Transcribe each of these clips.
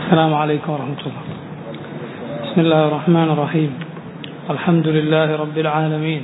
السلام عليكم ورحمة الله بسم الله الرحمن الرحيم الحمد لله رب العالمين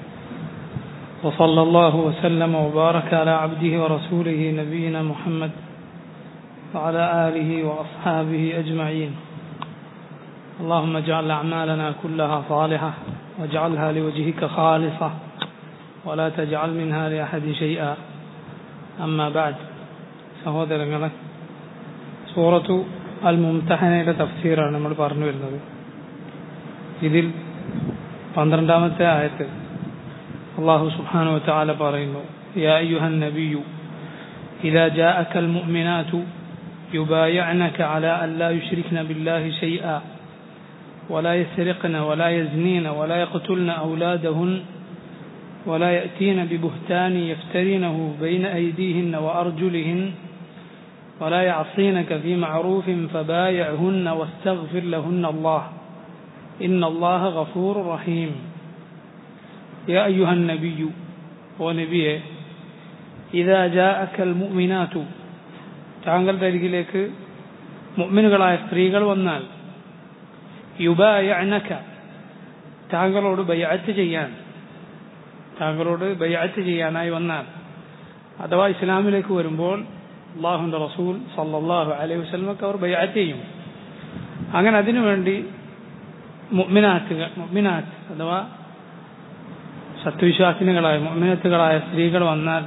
وصلى الله وسلم وبارك على عبده ورسوله نبينا محمد وعلى آله وأصحابه أجمعين اللهم اجعل أعمالنا كلها صالحة واجعلها لوجهك خالصة ولا تجعل منها لأحد شيئا أما بعد സഹോദരങ്ങളെ സൂറത്തു അൽ മുംതഹനയുടെ തഫ്സീറാണ് നമ്മൾ പറഞ്ഞു വരുന്നത് ഇതിൽ പന്ത്രണ്ടാമത്തെ ആയത്ത് അള്ളാഹു സുബ്ഹാനഹു വതആല പറയുന്നു യാ അയ്യുഹൻ നബിയു إذا جاءك المؤمنات يبايعنك على أن لا يشركن بالله شيئا ولا يسرقن ولا يزنين ولا يقتلن أولادهن ولا يأتين ببهتان يفترينه بين أيديهن وأرجلهن ولا يعصينك في معروف فبايعهن واستغفر لهن الله إن الله غفور رحيم يا أيها النبي ونبيه إذا جاءك المؤمنات താങ്കളുടെ അരികിലേക്ക് മുഅ്മിനുകളായ സ്ത്രീകൾ വന്നാൽ യുബായനക താങ്കളോട് ബയ്യാറ്റ് ചെയ്യാൻ താങ്കളോട് ബയ്യാറ്റ് ചെയ്യാനായി വന്നാൽ അഥവാ ഇസ്ലാമിലേക്ക് വരുമ്പോൾ അള്ളാഹുന്റെ റസൂൽ സല്ലാഹു അലൈഹി വസ്ലമക്ക് അവർ ബയ്യാറ്റ് ചെയ്യും അങ്ങനെ അതിനുവേണ്ടി മുഅ്മിനാത്തുകൾ മുഅ്മിനാത്ത് അഥവാ സത്യവിശ്വാസിനികളായ മുഅ്മിനത്തുകളായ സ്ത്രീകൾ വന്നാൽ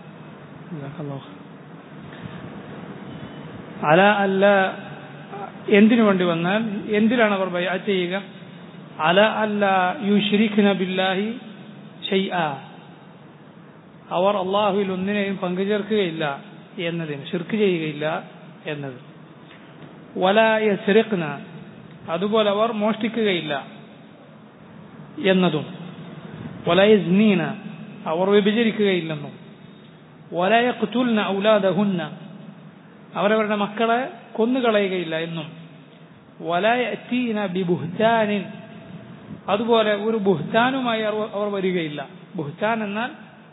അല അല്ല എന്തിനു വേണ്ടി വന്നാൽ എന്തിനാണ് അവർ ബയ്യാറ്റ് ചെയ്യുക അല അല്ല യുഷ്രിഖ്ന ബില്ലാഹി ഷെയ്അ അവർ അള്ളാഹുവിൽ ഒന്നിനെയും പങ്കുചേർക്കുകയില്ല എന്നതിന് ഷിർക്ക് ചെയ്യുകയില്ല എന്നത് വല യസ്രിഖ്ന അതുപോലെ അവർ മോഷ്ടിക്കുകയില്ല എന്നതും വല യസ്നീന അവർ വിഭജിക്കുകയില്ലെന്നും വല യഖ്തുൽന ഔലാദഹുന്ന അവരവരുടെ മക്കളെ കൊന്നുകളയുകയില്ല എന്നും വല യഅതീന ബിബുഹ്താനിൻ അതുപോലെ ഒരു ബുഹ്താനുമായി അവർ വരികയില്ല ബുഹ്താൻ എന്നാൽ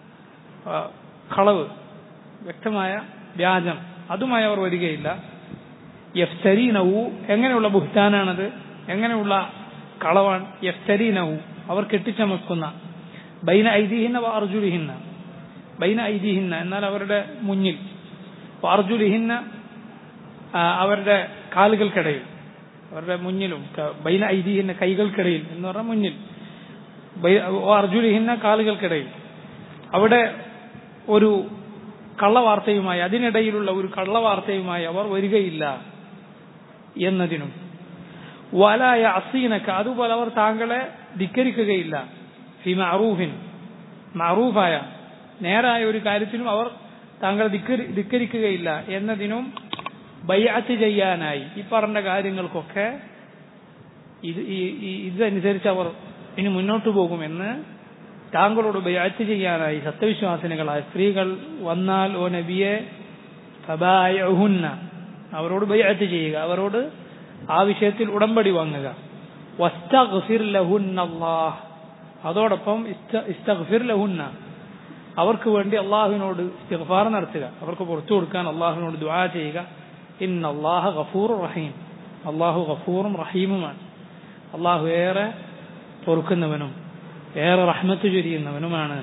കളവ് വ്യക്തമായ വ്യാജം അതുമായി അവർ വരികയില്ല യഫ്തരീനവു എങ്ങനെയുള്ള ബുഹ്താനാണത് എങ്ങനെയുള്ള കളവാണ് യഫ്തരീനവു അവർ കെട്ടിച്ചമക്കുന്ന ബൈന ഐതിഹിന്ന അർജുലിഹിന്ന ബൈന ഐതിഹിന്ന എന്നാൽ അവരുടെ മുന്നിൽ അർജുലിഹിന്ന അവരുടെ കാലുകൾക്കിടയിൽ അവരുടെ മുന്നിലും ബൈന ഐതിഹിന്ന കൈകൾക്കിടയിൽ എന്ന് പറഞ്ഞാൽ മുന്നിൽ അർജുലിഹിന്ന കാലുകൾക്കിടയിൽ അവിടെ ഒരു കള്ളവാർത്തയുമായി അതിനിടയിലുള്ള ഒരു കള്ളവാർത്തയുമായി അവർ വരികയില്ല എന്നതിനും വലായ അസീനക്ക അതുപോലെ അവർ താങ്കളെ ധിക്കരിക്കുകയില്ല ഫി മറൂഫിൻ മറൂഫായ നേരായ ഒരു കാര്യത്തിനും അവർ താങ്കളെ ധിക്കരിക്കുകയില്ല എന്നതിനും ബയ്യാത്ത് ചെയ്യാനായി ഈ പറഞ്ഞ കാര്യങ്ങൾക്കൊക്കെ ഇത് ഇതനുസരിച്ച് അവർ ഇനി മുന്നോട്ട് പോകുമെന്ന് താങ്കളോട് ബയ്യാത്ത് ചെയ്യാനായി സത്യവിശ്വാസിനികളായ സ്ത്രീകൾ വന്നാൽ ഓ നബിയെ ഫബായഹുന്ന അവരോട് ബയ്യാത്ത് ചെയ്യുക അവരോട് ആ വിഷയത്തിൽ ഉടമ്പടി വാങ്ങുക വസ്തഗ്ഫിർ ലഹുന്നല്ലാഹ് അതോടൊപ്പം ഇസ്തഗ്ഫിർ ലഹുന്ന അവർക്ക് വേണ്ടി അള്ളാഹുവിനോട് ഇസ്തിഗ്ഫാർ നടത്തുക അവർക്ക് പുറത്തു കൊടുക്കാൻ അള്ളാഹുവിനോട് ദുആ ചെയ്യുക ഇന്ന അള്ളാഹ ഗഫൂർ റഹീം അള്ളാഹു ഗഫൂറും റഹീമുമാണ് അള്ളാഹു ഏറെ പൊറുക്കുന്നവനും ഏറെ റഹ്മത്ത് ചൊരിയുന്നവനുമാണ്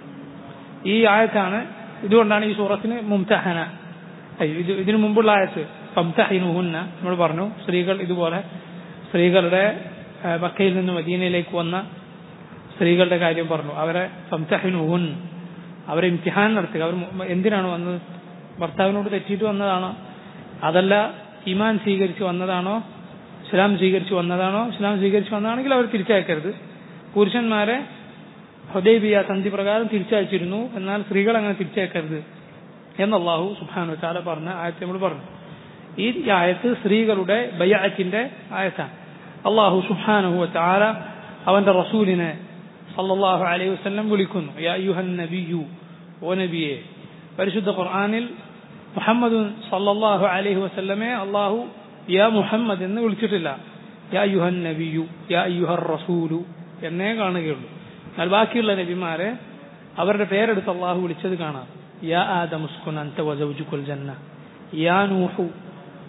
ഈ ആയത്താണ് ഇതുകൊണ്ടാണ് ഈ സൂറത്തിന് മുംതഹന ഇത് ഇതിനു മുമ്പുള്ള ആയത്ത് ഫംതഹിനുഹുന്ന നമ്മൾ പറഞ്ഞു സ്ത്രീകൾ ഇതുപോലെ സ്ത്രീകളുടെ മക്കയിൽ നിന്ന് മദീനയിലേക്ക് വന്ന സ്ത്രീകളുടെ കാര്യം പറഞ്ഞു അവരെ ഫംതഹിനുഹുൻ അവരെ ഇംതിഹാൻ നടത്തുക അവർ എന്തിനാണ് വന്നത് ഭർത്താവിനോട് തെറ്റിയിട്ട് വന്നതാണോ അതല്ല ഇമാൻ സ്വീകരിച്ച് വന്നതാണോ ഇസ്ലാം സ്വീകരിച്ച് വന്നതാണോ ഇസ്ലാം സ്വീകരിച്ച് വന്നതാണെങ്കിൽ അവർ തിരിച്ചയക്കരുത് പുരുഷന്മാരെ ഹുദൈബിയ സന്ധി പ്രകാരം തിരിച്ചയച്ചിരുന്നു എന്നാൽ സ്ത്രീകൾ അങ്ങനെ തിരിച്ചയക്കരുത് എന്ന് അള്ളാഹു സുബാനു ചാല പറഞ്ഞ ആയത്ത് നമ്മൾ പറഞ്ഞു ഈ ആയത്ത് സ്ത്രീകളുടെ ബയ്യാറ്റിന്റെ ആയത്താണ് അള്ളാഹു സുബാനഹു ചാല അവന്റെ റസൂലിനെ സല്ലല്ലാഹു അലൈഹി വസല്ലം വിളിക്കുന്നു യാ യുഹൻ നബിയു ഓ നബിയെ പരിശുദ്ധ ഖുർആനിൽ മുഹമ്മദ് സല്ലല്ലാഹു അലൈഹി വസല്ലമെ അള്ളാഹു യാ മുഹമ്മദ് എന്ന് വിളിച്ചിട്ടില്ല യാ യുഹൻ നബിയു യാ യുഹർ റസൂലു എന്നേ കാണുകയുള്ളൂ എന്നാൽ ബാക്കിയുള്ള നബിമാരെ അവരുടെ പേരെടുത്ത് അള്ളാഹു വിളിച്ചത് കാണാം യാ ആദം ഉസ്കുൻ അൻത വസൗജുകുൽ ജന്ന യാ നൂഹു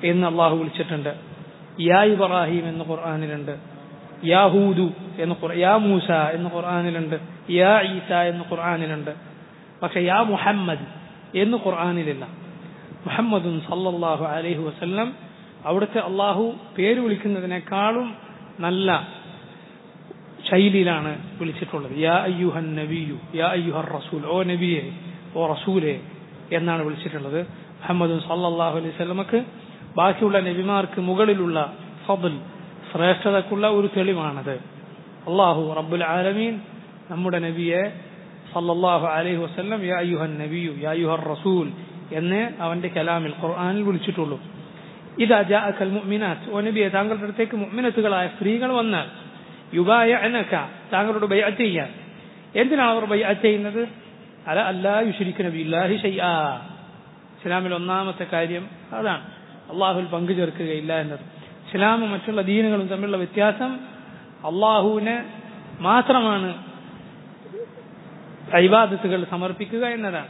എന്ന് അള്ളാഹു വിളിച്ചിട്ടുണ്ട് യാ ഇബ്രാഹിം എന്ന് ഖുർആാനിലുണ്ട് യാ ഹൂദു എന്ന് ഖുർ- യാ മൂസ എന്ന് ഖുർആാനിലുണ്ട് യാ ഈസ എന്ന് ഖുർആാനിലുണ്ട് പക്ഷെ യാ മുഹമ്മദ് എന്ന് ഖുർആാനിലില്ല മുഹമ്മദും സല്ലല്ലാഹു അലൈഹി വസല്ലം അവിടുത്തെ അള്ളാഹു പേര് വിളിക്കുന്നതിനേക്കാളും നല്ല ശൈലിയിലാണ് വിളിച്ചിട്ടുള്ളത് യാ അയ്യുഹൻ നബിയു യാ അയ്യുഹർ റസൂൽ ഓ നബിയെ ഓ റസൂലെ എന്നാണ് വിളിച്ചിട്ടുള്ളത് മുഹമ്മദ് സല്ലല്ലാഹു അലൈഹി വസല്ലമക്ക് ബാക്കിയുള്ള നബിമാർക്ക് മുകളിലുള്ള ഫضൽ ശ്രേഷ്ഠതക്കുള്ള ഒരു തെളിവാണത് അള്ളാഹു റബ്ബുൽ ആലമീൻ നമ്മുടെ നബിയെ സല്ലല്ലാഹു അലൈഹി വസല്ലം യാ അയ്യുഹൻ നബിയു യാ അയ്യുഹർ റസൂൽ എന്ന് അവന്റെ കലാമിൽ ഖുർആനിൽ വിളിച്ചിട്ടുള്ളൂ ഇതാ ജാഅക്കൽ മുഅ്മിനാത്ത് ഓ നബിയെ താങ്കളുടെ അടുത്തേക്ക് മുഅ്മിനത്തുകളായ സ്ത്രീകൾ വന്നാൽ യുബായഅനക താങ്കളോട് ബൈഅത്ത് ചെയ്യാൻ എന്തിനാണ് അവർ ബൈഅത്ത് ചെയ്യുന്നത് അല അല്ലാ യുശ്രിക്കന ബില്ലാഹി ഷൈആ ഇസ്ലാമിൽ ഒന്നാമത്തെ കാര്യം അതാണ് അള്ളാഹുൽ പങ്കു ചേർക്കുകയില്ല എന്നത് ഇസ്ലാമും മറ്റുള്ള ദീനുകളും തമ്മിലുള്ള വ്യത്യാസം അള്ളാഹുവിന് മാത്രമാണ് ഇബാദത്തുകൾ സമർപ്പിക്കുക എന്നതാണ്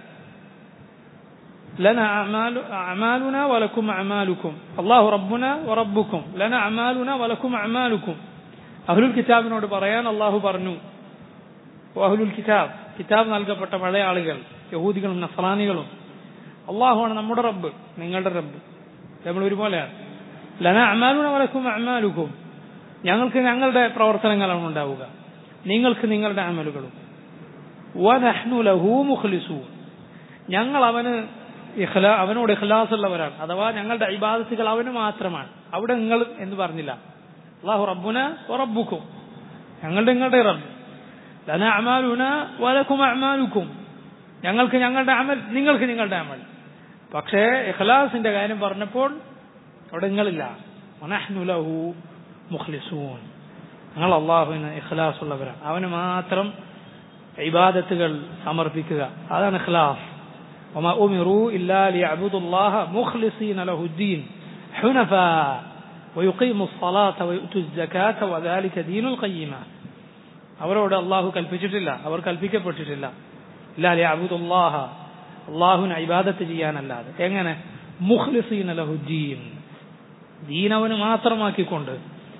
لنا أعمال أعمالنا ولكم أعمالكم الله ربنا وربكم لنا أعمالنا ولكم أعمالكم അഹ്ലുൽ കിതാബിനോട് പറയാൻ അള്ളാഹു പറഞ്ഞു അഹ്ലുൽ കിതാബ് കിതാബ് നൽകപ്പെട്ട പഴയ ആളുകൾ യഹൂദികളും നസറാനികളും അള്ളാഹുവാണ് നമ്മുടെ റബ്ബ് നിങ്ങളുടെ റബ്ബ് നമ്മൾ ഒരുപോലെയാണ് ലന അമാലുന വലക്കും അമാലുക്കും ഞങ്ങൾക്ക് ഞങ്ങളുടെ പ്രവർത്തനങ്ങളാണ് ഉണ്ടാവുക നിങ്ങൾക്ക് നിങ്ങളുടെ അമലുകളും വനഹ്നു ലഹു മുഖ്ലിസൂൻ ഞങ്ങൾ അവന് ഇഖ്ലാ അവനോട് ഇഖ്ലാസ് ഉള്ളവരാണ് അഥവാ ഞങ്ങളുടെ ഇബാദത്തുകൾ അവന് മാത്രമാണ് അവിടെ നിങ്ങൾ എന്ന് പറഞ്ഞില്ല അള്ളാഹു റബ്ബുന റബ്ബുക്കും ഞങ്ങളുടെ നിങ്ങളുടെ റബ്ബ് ലന അമാലുന വലക്കും അമാലുക്കും ഞങ്ങൾക്ക് ഞങ്ങളുടെ അമൽ നിങ്ങൾക്ക് നിങ്ങളുടെ അമൽ പക്ഷേ ഇഖ്ലാസിന്റെ കാര്യം പറഞ്ഞപ്പോൾ അവിടെ നിങ്ങളില്ല വനഹ്നു ലഹു മുഖ്ലിസൂൻ ഞങ്ങൾ അള്ളാഹുവിന് ഇഖ്ലാസ് ഉള്ളവരാണ് അവന് മാത്രം ഇബാദത്തുകൾ സമർപ്പിക്കുക അതാണ് ഇഖ്ലാസ് وما أمروا إلا ليعبدوا الله مخلصين له الدين حنفاء ويقيموا الصلاة ويؤتوا الزكاة وذلك دين القيمة അവരോട് അള്ളാഹു കൽപ്പിച്ചിട്ടില്ല അവർ കൽപ്പിക്കപ്പെട്ടിട്ടില്ല ഇല്ല അബുദുല്ലാഹ അള്ളാഹുവിന് ഇബാദത്ത് ചെയ്യാനല്ലാതെ എങ്ങനെ മുഖ്ലിസീൻ ലഹുദ്ദീൻ ദീൻ അവന് മാത്രമാക്കിക്കൊണ്ട്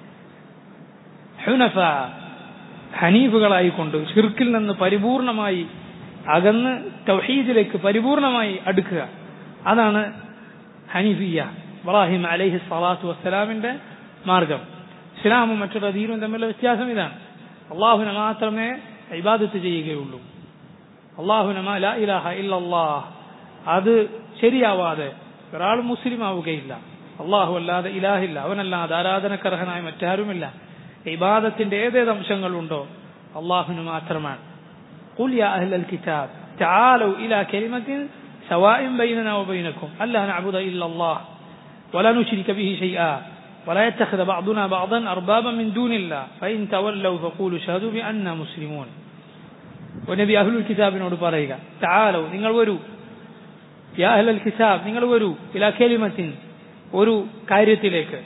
ഹുനഫ ഹനീഫുകളായിക്കൊണ്ട് ഷിർക്കിൽ നിന്ന് പരിപൂർണമായി അകന്ന് തൗഹീദിലേക്ക് പരിപൂർണമായി അടുക്കുക അതാണ് ഹനീഫിയ ഇബ്രാഹിം അലൈഹി സ്വലാത്തു വസ്സലാമിന്റെ മാർഗം ഇസ്ലാമും മറ്റുള്ള ദീനും തമ്മിലുള്ള വ്യത്യാസം ഇതാണ് അള്ളാഹുവിനെ മാത്രമേ ഇബാദത്ത് ചെയ്യുകയുള്ളൂ അള്ളാഹുവിനെ ലാ ഇലാഹ ഇല്ലല്ലാഹ് അത് ശരിയാവാതെ ഒരാൾ മുസ്ലിം ആവുകയില്ല അള്ളാഹു അല്ലാതെ ഇലാഹില്ല അവനല്ലാതെ ആരാധനക്കർഹനായ മറ്റാരുമില്ല ഇബാദത്തിന്റെ ഏതേത് അംശങ്ങളുണ്ടോ അള്ളാഹുവിന് മാത്രമാണ് قل يا أهل الكتاب تعالوا إلى كلمة سواء بيننا وبينكم ألا نعبد إلا الله ولا نشرك به شيئا ولا يتخذ بعضنا بعضا أربابا من دون الله فإن تولوا فقولوا شهدوا بأننا مسلمون ونبي أهل الكتاب نور പറയുക تعالوا നിങ്ങൾ വരൂ യാ അഹ്ലൽ കിതാബ് നിങ്ങൾ വരൂ ഇലാ കലിമത്തിൻ ഒരു കാര്യത്തിലേക്ക്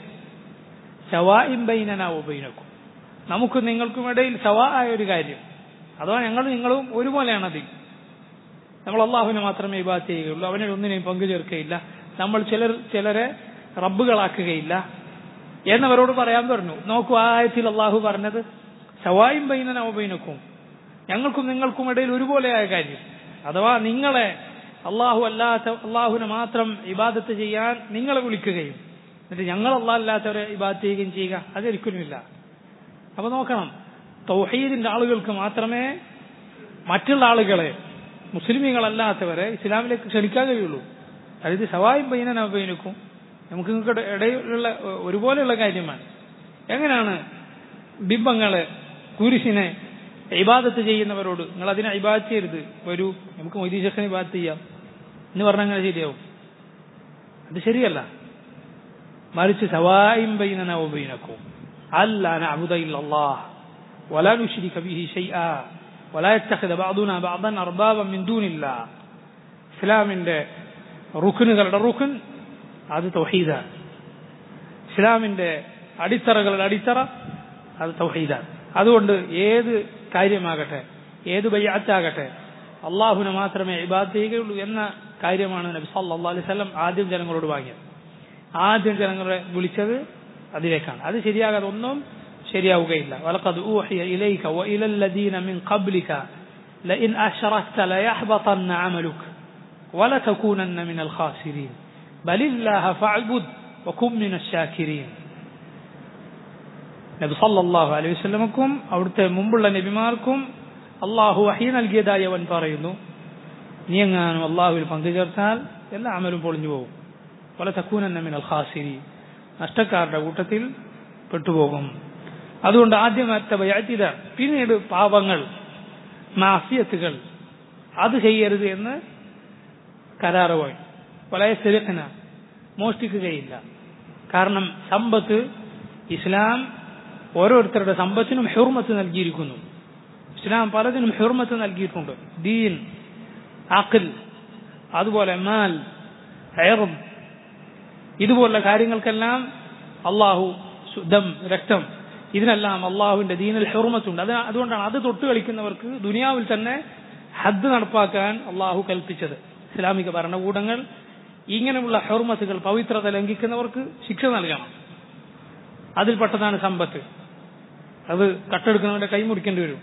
സവാഇൻ ബൈനന വബൈനക്കും നമുക്ക് നിങ്ങൾക്കും ഇടയിൽ സവാ ആയ ഒരു കാര്യം അഥവാ ഞങ്ങൾ നിങ്ങളും ഒരുപോലെയാണ് അതിൽ നമ്മൾ അള്ളാഹുവിനെ മാത്രമേ ഇബാത്ത് ചെയ്യുകയുള്ളൂ അവനെ ഒന്നിനെയും പങ്കു ചേർക്കുകയില്ല നമ്മൾ ചിലർ ചിലരെ റബ്ബുകളാക്കുകയില്ല എന്നവരോട് പറയാൻ പറഞ്ഞു നോക്കൂ ആ ആയത്തിൽ അള്ളാഹു പറഞ്ഞത് സവായും ബൈനന ഉപൈനക്കും ഞങ്ങൾക്കും നിങ്ങൾക്കും ഇടയിൽ ഒരുപോലെയായ കാര്യം അഥവാ നിങ്ങളെ അള്ളാഹു അല്ലാത്ത അള്ളാഹുവിനെ മാത്രം ഇബാദത്ത് ചെയ്യാൻ നിങ്ങളെ വിളിക്കുകയും എന്നിട്ട് ഞങ്ങൾ അള്ളാഹ് അല്ലാത്തവരെ ഇബാദത്ത് ചെയ്യുകയും ചെയ്യുക അതൊരിക്കലുമില്ല അപ്പൊ നോക്കണം തൗഹീദിന്റെ ആളുകൾക്ക് മാത്രമേ മറ്റുള്ള ആളുകളെ മുസ്ലിമീങ്ങളല്ലാത്തവരെ ഇസ്ലാമിലേക്ക് ക്ഷണിക്കാൻ കഴിയുള്ളൂ അതായത് സവായും ബൈനന ബൈനക്കും നമുക്ക് നിങ്ങൾക്ക് ഇടയിലുള്ള ഒരുപോലെയുള്ള കാര്യമാണ് എങ്ങനെയാണ് ബിംബങ്ങളെ കുരിശിനെ ഇബാദത്ത് ചെയ്യുന്നവരോട് നിങ്ങൾ അതിനെ ഇബാദത്ത് ചെയ്യരുത് വരൂ നമുക്ക് മൊയ്തീശഖിനെ ഇബാദത്ത് ചെയ്യാം എന്ന് പറഞ്ഞാൽ അങ്ങനെ ശരിയാവും അത് ശരിയല്ല മറിച്ച് സവായും ബൈനന ബൈനക്കും അല്ലാ നഅബുദ ഇല്ലല്ലാഹ് ولا نشرك به شيئا ولا يتخذ بعضنا بعضا أربابا من دون الله ഇസ്ലാമിന്റെ റുക്കുനുകളുടെ റുക്കുൻ അത് തൗഹീദാണ് ഇസ്ലാമിന്റെ അടിത്തറകളുടെ അടിത്തറ അത് തൗഹീദാണ് അതുകൊണ്ട് ഏത് കാര്യമാകട്ടെ ഏത് ബയ്യാത്താകട്ടെ അള്ളാഹുവിനെ മാത്രമേ ഇബാദ് ചെയ്യുകയുള്ളൂ എന്ന കാര്യമാണ് നബി സല്ലാ അലൈഹി സ്വലം ആദ്യം ജനങ്ങളോട് വാങ്ങിയത് ആദ്യം ജനങ്ങളെ വിളിച്ചത് അതിലേക്കാണ് അത് ശരിയാകാതെ ഒന്നും ശരിയാവുകയില്ല വലഖദ് ഊഹിയ ഇലൈക വഇല الذين من قبلك لئن أشركت ليحبطن عملك ولتكونن من الخاسرين بل الله فاعبد وكن من الشاكرين നബി സല്ലല്ലാഹു അലൈഹി വസല്ലമക്കും അവിടുത്തെ മുമ്പുള്ള നബിമാർക്കും അള്ളാഹു വഹി നൽകിയതായി അവൻ പറയുന്നു നീ എങ്ങാനും അള്ളാഹുവിൽ പങ്കുചേർത്താൽ എല്ലാ അമലും പൊളിഞ്ഞു പോകും വല തക്കൂനന്ന മിനൽ ഖാസിരി നഷ്ടക്കാരുടെ കൂട്ടത്തിൽ പെട്ടുപോകും അതുകൊണ്ട് ആദ്യമത്തെ വയാറ്റിത പിന്നീട് പാപങ്ങൾ മാഫിയത്തുകൾ അത് ചെയ്യരുത് എന്ന് കരാറുപോയി വളരെ സെരുക്കന മോഷ്ടിക്കുകയില്ല കാരണം സമ്പത്ത് ഇസ്ലാം ഓരോരുത്തരുടെ സമ്പത്തിനും ഹെർമത്ത് നൽകിയിരിക്കുന്നു ഇസ്ലാം പലതിനും ഹെർമത്ത് നൽകിയിട്ടുണ്ട് ദീൻ അഖിൽ അതുപോലെ മാൽ ഹെറും ഇതുപോലുള്ള കാര്യങ്ങൾക്കെല്ലാം അള്ളാഹു ദം രക്തം ഇതിനെല്ലാം അള്ളാഹുവിന്റെ ദീനിൽ ഹെറുമത്തുണ്ട് അത് അതുകൊണ്ടാണ് അത് തൊട്ട് കളിക്കുന്നവർക്ക് ദുനിയാവിൽ തന്നെ ഹദ് നടപ്പാക്കാൻ അള്ളാഹു കൽപ്പിച്ചത് ഇസ്ലാമിക ഭരണകൂടങ്ങൾ ഇങ്ങനെയുള്ള ഹെർമത്തുകൾ പവിത്രത ലംഘിക്കുന്നവർക്ക് ശിക്ഷ നൽകണം അതിൽപ്പെട്ടതാണ് സമ്പത്ത് അത് കട്ടെടുക്കുന്നവന്റെ കൈ മുറിക്കേണ്ടി വരും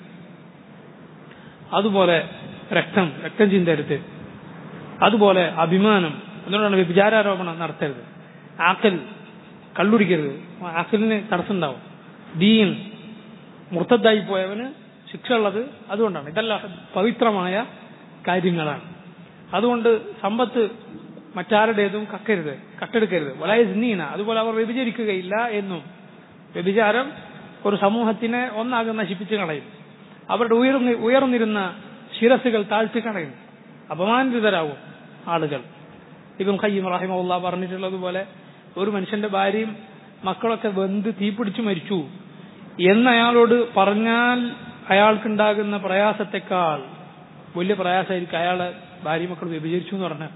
അതുപോലെ രക്തം രക്തം ചിന്തരുത് അതുപോലെ അഭിമാനം അതുകൊണ്ടാണ് വ്യഭിചാരോപണം നടത്തരുത് ആക്കൽ കള്ളുടിക്കരുത് ആക്കലിന് തടസ്സമുണ്ടാവും ദീൻ മുർത്തദ്ദായി പോയവന് ശിക്ഷ ഉള്ളത് അതുകൊണ്ടാണ് ഇതെല്ലാം പവിത്രമായ കാര്യങ്ങളാണ് അതുകൊണ്ട് സമ്പത്ത് മറ്റാരുടേതും കക്കരുത് കട്ടെടുക്കരുത് വളരെ നീന അതുപോലെ അവർ വ്യഭിചരിക്കുകയില്ല എന്നും വ്യഭിചാരം ഒരു സമൂഹത്തിനെ ഒന്നാകെ നശിപ്പിച്ച് കളയും അവരുടെ ഉയർന്നി ഉയർന്നിരുന്ന ശിരസുകൾ താഴ്ത്തി കളയും അപമാനിതരാകും ആളുകൾ ഇപ്പം ഖയ്യം റഹിമുള്ള പറഞ്ഞിട്ടുള്ളതുപോലെ ഒരു മനുഷ്യന്റെ ഭാര്യയും മക്കളൊക്കെ വെന്ത് തീപിടിച്ചു മരിച്ചു എന്ന് അയാളോട് പറഞ്ഞാൽ അയാൾക്കുണ്ടാകുന്ന പ്രയാസത്തെക്കാൾ വലിയ പ്രയാസമായിരിക്കും അയാളെ ഭാര്യ മക്കൾ വ്യഭിചരിച്ചു എന്ന് പറഞ്ഞ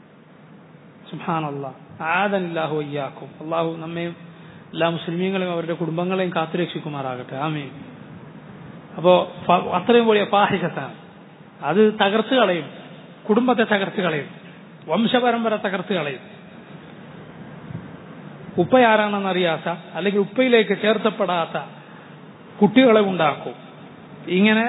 സുഹാനല്ല ആദനില്ലാഹു അയ്യാക്കും അള്ളാഹു നമ്മയും എല്ലാ മുസ്ലിമീങ്ങളെയും അവരുടെ കുടുംബങ്ങളെയും കാത്തുരക്ഷിക്കുമാറാകട്ടെ ആമീൻ അപ്പോ അത്രയും വലിയ പാഹിഷത്താണ് അത് തകർത്ത് കളയും കുടുംബത്തെ തകർത്ത് കളയും വംശപരമ്പര തകർത്ത് കളയും ഉപ്പയാരാണെന്നറിയാത്ത അല്ലെങ്കിൽ ഉപ്പയിലേക്ക് ചേർത്തപ്പെടാത്ത കുട്ടികളെ ഉണ്ടാക്കും ഇങ്ങനെ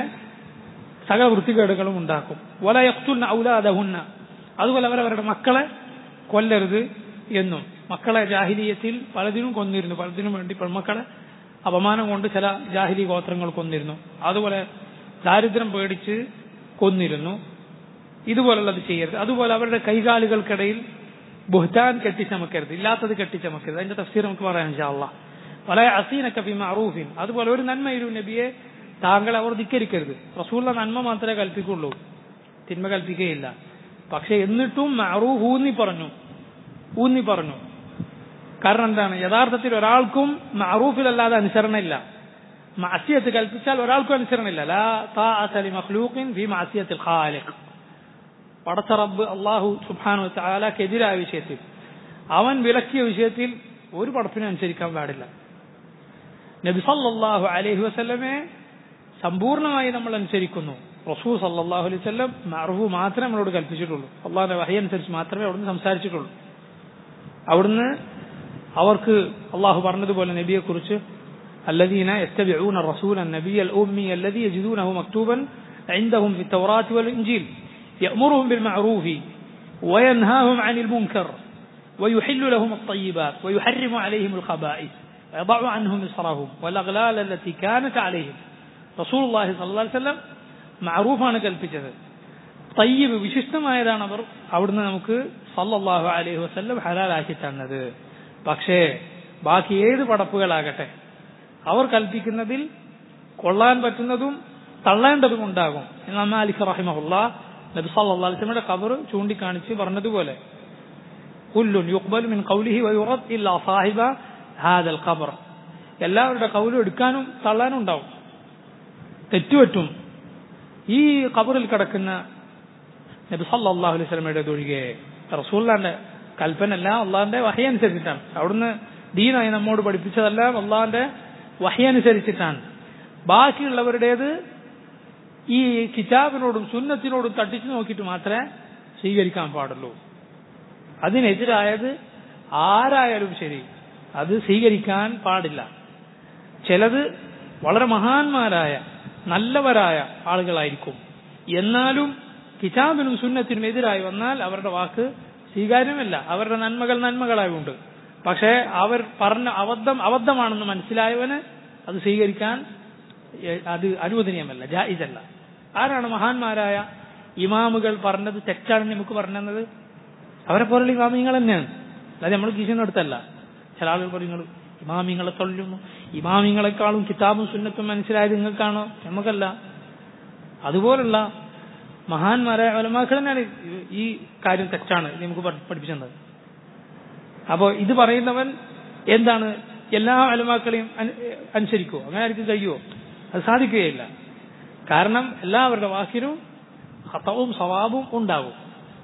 സകല വൃത്തികേടുകളും ഉണ്ടാക്കും വല യക്തുന്ന ഔലാദഹുന്ന അതുപോലെ അവരവരുടെ മക്കളെ കൊല്ലരുത് എന്നും മക്കളെ ജാഹിലീയത്തിൽ പലതിനും കൊന്നിരുന്നു പലതിനും വേണ്ടി പെൺമക്കളെ അപമാനം കൊണ്ട് ചില ജാഹിലി ഗോത്രങ്ങൾ കൊന്നിരുന്നു അതുപോലെ ദാരിദ്ര്യം പേടിച്ച് കൊന്നിരുന്നു ഇതുപോലുള്ളത് ചെയ്യരുത് അതുപോലെ അവരുടെ കൈകാലുകൾക്കിടയിൽ ബുഹ്താൻ കെട്ടിച്ചമക്കരുത് ഇല്ലാത്തത് കെട്ടിച്ചമക്കരുത് അതിന്റെ തഫ്സീർ നമുക്ക് പറയാൻ ഇൻഷാല്ല പല അസീനൊക്കെ ഫി മറൂഫിൻ അതുപോലെ ഒരു നന്മയിലും നബിയെ താങ്കൾ അവർ ധിക്കരിക്കരുത് റസൂള്ള നന്മ മാത്രമേ കൽപ്പിക്കുള്ളൂ തിന്മ കൽപ്പിക്കുകയില്ല പക്ഷെ എന്നിട്ടും മറൂഫ് ഊന്നി പറഞ്ഞു ഊന്നി പറഞ്ഞു കാരണം എന്താണ് യഥാർത്ഥത്തിൽ ഒരാൾക്കും മറൂഫിലല്ലാതെ അനുസരണയില്ല മാസിയത്ത് കൽപ്പിച്ചാൽ ഒരാൾക്കും അനുസരണയില്ല ലാ താഅത ലിമഖ്ലൂഖിൻ ഫീ മാസിയത്തിൽ ഖാലിഖ് പടച്ച റബ്ബ് അള്ളാഹു സുബ്ഹാനഹു തആലക്കെതിരായ വിഷയത്തിൽ അവൻ വിലക്കിയ വിഷയത്തിൽ ഒരു പടപ്പിനും അനുസരിക്കാൻ പാടില്ല നബി സല്ലല്ലാഹു അലൈഹി വസല്ലമെ സമ്പൂർണ്ണമായി നമ്മൾ അനുസരിക്കുന്നു റസൂൽ സല്ലല്ലാഹു അലൈഹി വസല്ലം മഅറൂഫ് മാത്രമേ നമ്മളോട് കൽപ്പിച്ചിട്ടുള്ളൂ അള്ളാഹിന്റെ വഹി അനുസരിച്ച് മാത്രമേ അവിടുന്ന് സംസാരിച്ചിട്ടുള്ളൂ അവിടുന്ന് അവർക്ക് അള്ളാഹു പറഞ്ഞതുപോലെ നബിയെ കുറിച്ച് الذين يتبعون الرسول النبي الأمي الذي يجدونه مكتوبا عندهم في التوراة والإنجيل يأمرهم بالمعروف وينهاهم عن المنكر ويحل لهم الطيبات ويحرم عليهم الخبائث ويضع عنهم إصرهم والأغلال التي كانت عليهم رسول الله صلى الله عليه وسلم മഅറൂഫാണ് കൽപ്പിച്ചത് തയ്യബ് വിശിഷ്ടമായതാണ് അവർ അവിടുന്ന് നമുക്ക് സല്ലല്ലാഹു അലൈഹി വസല്ലം ഹലാലാക്കി തന്നത് പക്ഷേ ബാക്കി ഏത് പടപ്പുകളാകട്ടെ അവർ കൽപ്പിക്കുന്നതിൽ കൊള്ളാൻ പറ്റുന്നതും തള്ളേണ്ടതും ഉണ്ടാകും ഇമാം മാലിക് റഹിമഹുല്ല നബി സല്ലല്ലാഹു അലൈഹി വസല്ലമയുടെ ഖബർ ചൂണ്ടിക്കാണിച്ച് പറഞ്ഞതുപോലെ കുല്ലുൻ യുഖ്ബൽ മിൻ ഖൗലിഹി വയുറദ് ഇല്ലാ സാഹിബ ഹാദൽ ഖബർ എല്ലാവരുടെ കൗലും എടുക്കാനും തള്ളാനും ഉണ്ടാവും തെറ്റുപറ്റും ഈ ഖബറിൽ കിടക്കുന്ന നബി സല്ലല്ലാഹു അലൈഹി വസല്ലമയുടെ ഒഴികെ റസൂല്ലാന്റെ കൽപ്പനല്ല അള്ളാഹിന്റെ വഹി അനുസരിച്ചിട്ടാണ് അവിടുന്ന് ദീനായി നമ്മോട് പഠിപ്പിച്ചതെല്ലാം അള്ളാഹിന്റെ വഹി അനുസരിച്ചിട്ടാണ് ബാക്കിയുള്ളവരുടേത് ഈ കിതാബിനോടും സുന്നത്തിനോടും തട്ടിച്ചു നോക്കിയിട്ട് മാത്രമേ സ്വീകരിക്കാൻ പാടുള്ളൂ അതിനെതിരായത് ആരായാലും ശരി അത് സ്വീകരിക്കാൻ പാടില്ല ചിലത് വളരെ മഹാന്മാരായ നല്ലവരായ ആളുകളായിരിക്കും എന്നാലും കിതാബിനും സുന്നത്തിനും എതിരായി വന്നാൽ അവരുടെ വാക്ക് സ്വീകാര്യമല്ല അവരുടെ നന്മകൾ നന്മകളായുണ്ട് പക്ഷേ അവർ പറഞ്ഞ അബദ്ധം അബദ്ധമാണെന്ന് മനസ്സിലായവന് അത് സ്വീകരിക്കാൻ എ, അത് അനുവദനീയമല്ല ജായിസല്ല ആരാണ് മഹാന്മാരായ ഇമാമുകൾ പറഞ്ഞത് തെറ്റാണെന്ന് നമുക്ക് പറഞ്ഞത് അവരെ പോലുള്ള ഇമാമിങ്ങൾ തന്നെയാണ് അല്ലാതെ നമ്മൾ കീശിനടുത്തല്ല ചില ആളുകൾ പറയും നിങ്ങൾ ഇമാമിങ്ങളെ തൊല്ലുന്നു ഇമാമിങ്ങളെക്കാളും കിതാബും സുന്നത്തും മനസ്സിലായത് നിങ്ങൾക്കാണോ നമുക്കല്ല അതുപോലുള്ള മഹാന്മാരായ ഒലമാക്കൾ തന്നെയാണ് ഈ- ഈ കാര്യം തെറ്റാണ് ഇത് നമുക്ക് പഠി- പഠിപ്പിച്ചത് അപ്പോൾ ഇത് പറയുന്നവൻ എന്താണ് എല്ലാ അലമാക്കളെയും അനു- അനുസരിക്കുമോ അങ്ങനെ ആയിരിക്കും കഴിയുമോ അത് സാധിക്കുകയില്ല കാരണം എല്ലാവരുടെ വാക്കിനും ഹതവും സവാബും ഉണ്ടാകും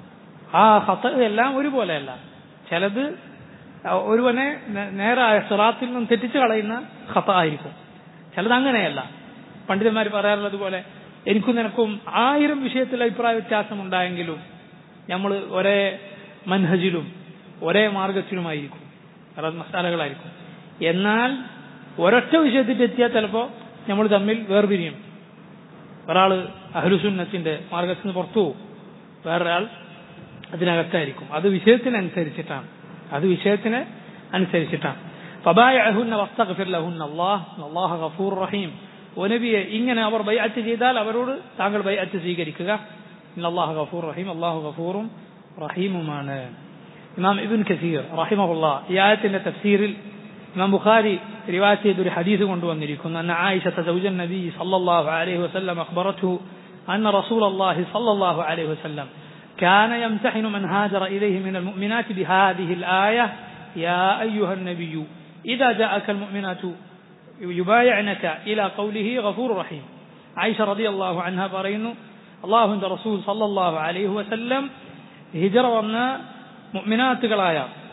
ആ ഹത എല്ലാം ഒരുപോലെയല്ല ചിലത് ഒരുവനെ നേ- നേരായ സിറാത്തിൽ നിന്നും തെറ്റിച്ച് കളയുന്ന ഹത ആയിരിക്കും ചിലത് അങ്ങനെയല്ല പണ്ഡിതന്മാർ പറയാറുള്ളത് പോലെ എനിക്കും നിനക്കും ആയിരം വിഷയത്തിൽ അഭിപ്രായ വ്യത്യാസം ഉണ്ടായെങ്കിലും നമ്മൾ ഒരേ മൻഹജിലും ഒരേ മാർഗത്തിലുമായിരിക്കും അതായത് മസാലകളായിരിക്കും എന്നാൽ ഒരൊറ്റ വിഷയത്തിൽ എത്തിയാൽ ചിലപ്പോൾ നമ്മൾ തമ്മിൽ വേർപിരിയും ഒരാൾ അഹ്ലുസുന്നത്തിന്റെ മാർഗത്തിൽ നിന്ന് പുറത്തു പോകും വേറൊരാൾ അതിനകത്തായിരിക്കും അത് വിഷയത്തിനനുസരിച്ചിട്ടാണ് അത് വിഷയത്തിന് അനുസരിച്ചിട്ടാണ് ഫബായഅഹുന്ന വസ്തഗ്ഫിർ ലഹുന്ന അല്ലാഹ് അല്ലാഹു ഗഫൂർ റഹീം ഓ നബിയെ ഇങ്ങനെ അവർ ബൈഅത്ത് ചെയ്താൽ അവരോട് താങ്കൾ ബൈഅത്ത് സ്വീകരിക്കുക ഇന്നല്ലാഹു ഗഫൂർ റഹീം അല്ലാഹു ഗഫൂറും റഹീമുമാണ് ഇമാം ഇബ്ൻ കസീർ റഹിമഹുള്ള ഈ ആയത്തിന്റെ തഫ്സീറിൽ ഇമാം ബുഖാരി റിവായത്ത് ചെയ്ത ഒരു ഹദീസ് കൊണ്ടുവന്നിരിക്കുന്നു അന്ന ആയിഷ സൗജൻ നബി സല്ലല്ലാഹു അലൈഹി വസല്ലം അഖ്ബറത്ഹു അന്ന റസൂലല്ലാഹി സല്ലല്ലാഹു അലൈഹി വസല്ലം كان يمتحن من هاجر إليه من المؤمنات بهذه الآية يا أيها النبي إذا جاءك المؤمنات يبايعنك إلى قوله غفور رحيم عائشة رضي الله عنها برين الله عند رسول صلى الله عليه وسلم ഹിജറ വന്ന മുഅ്മിനാത്തുകളായ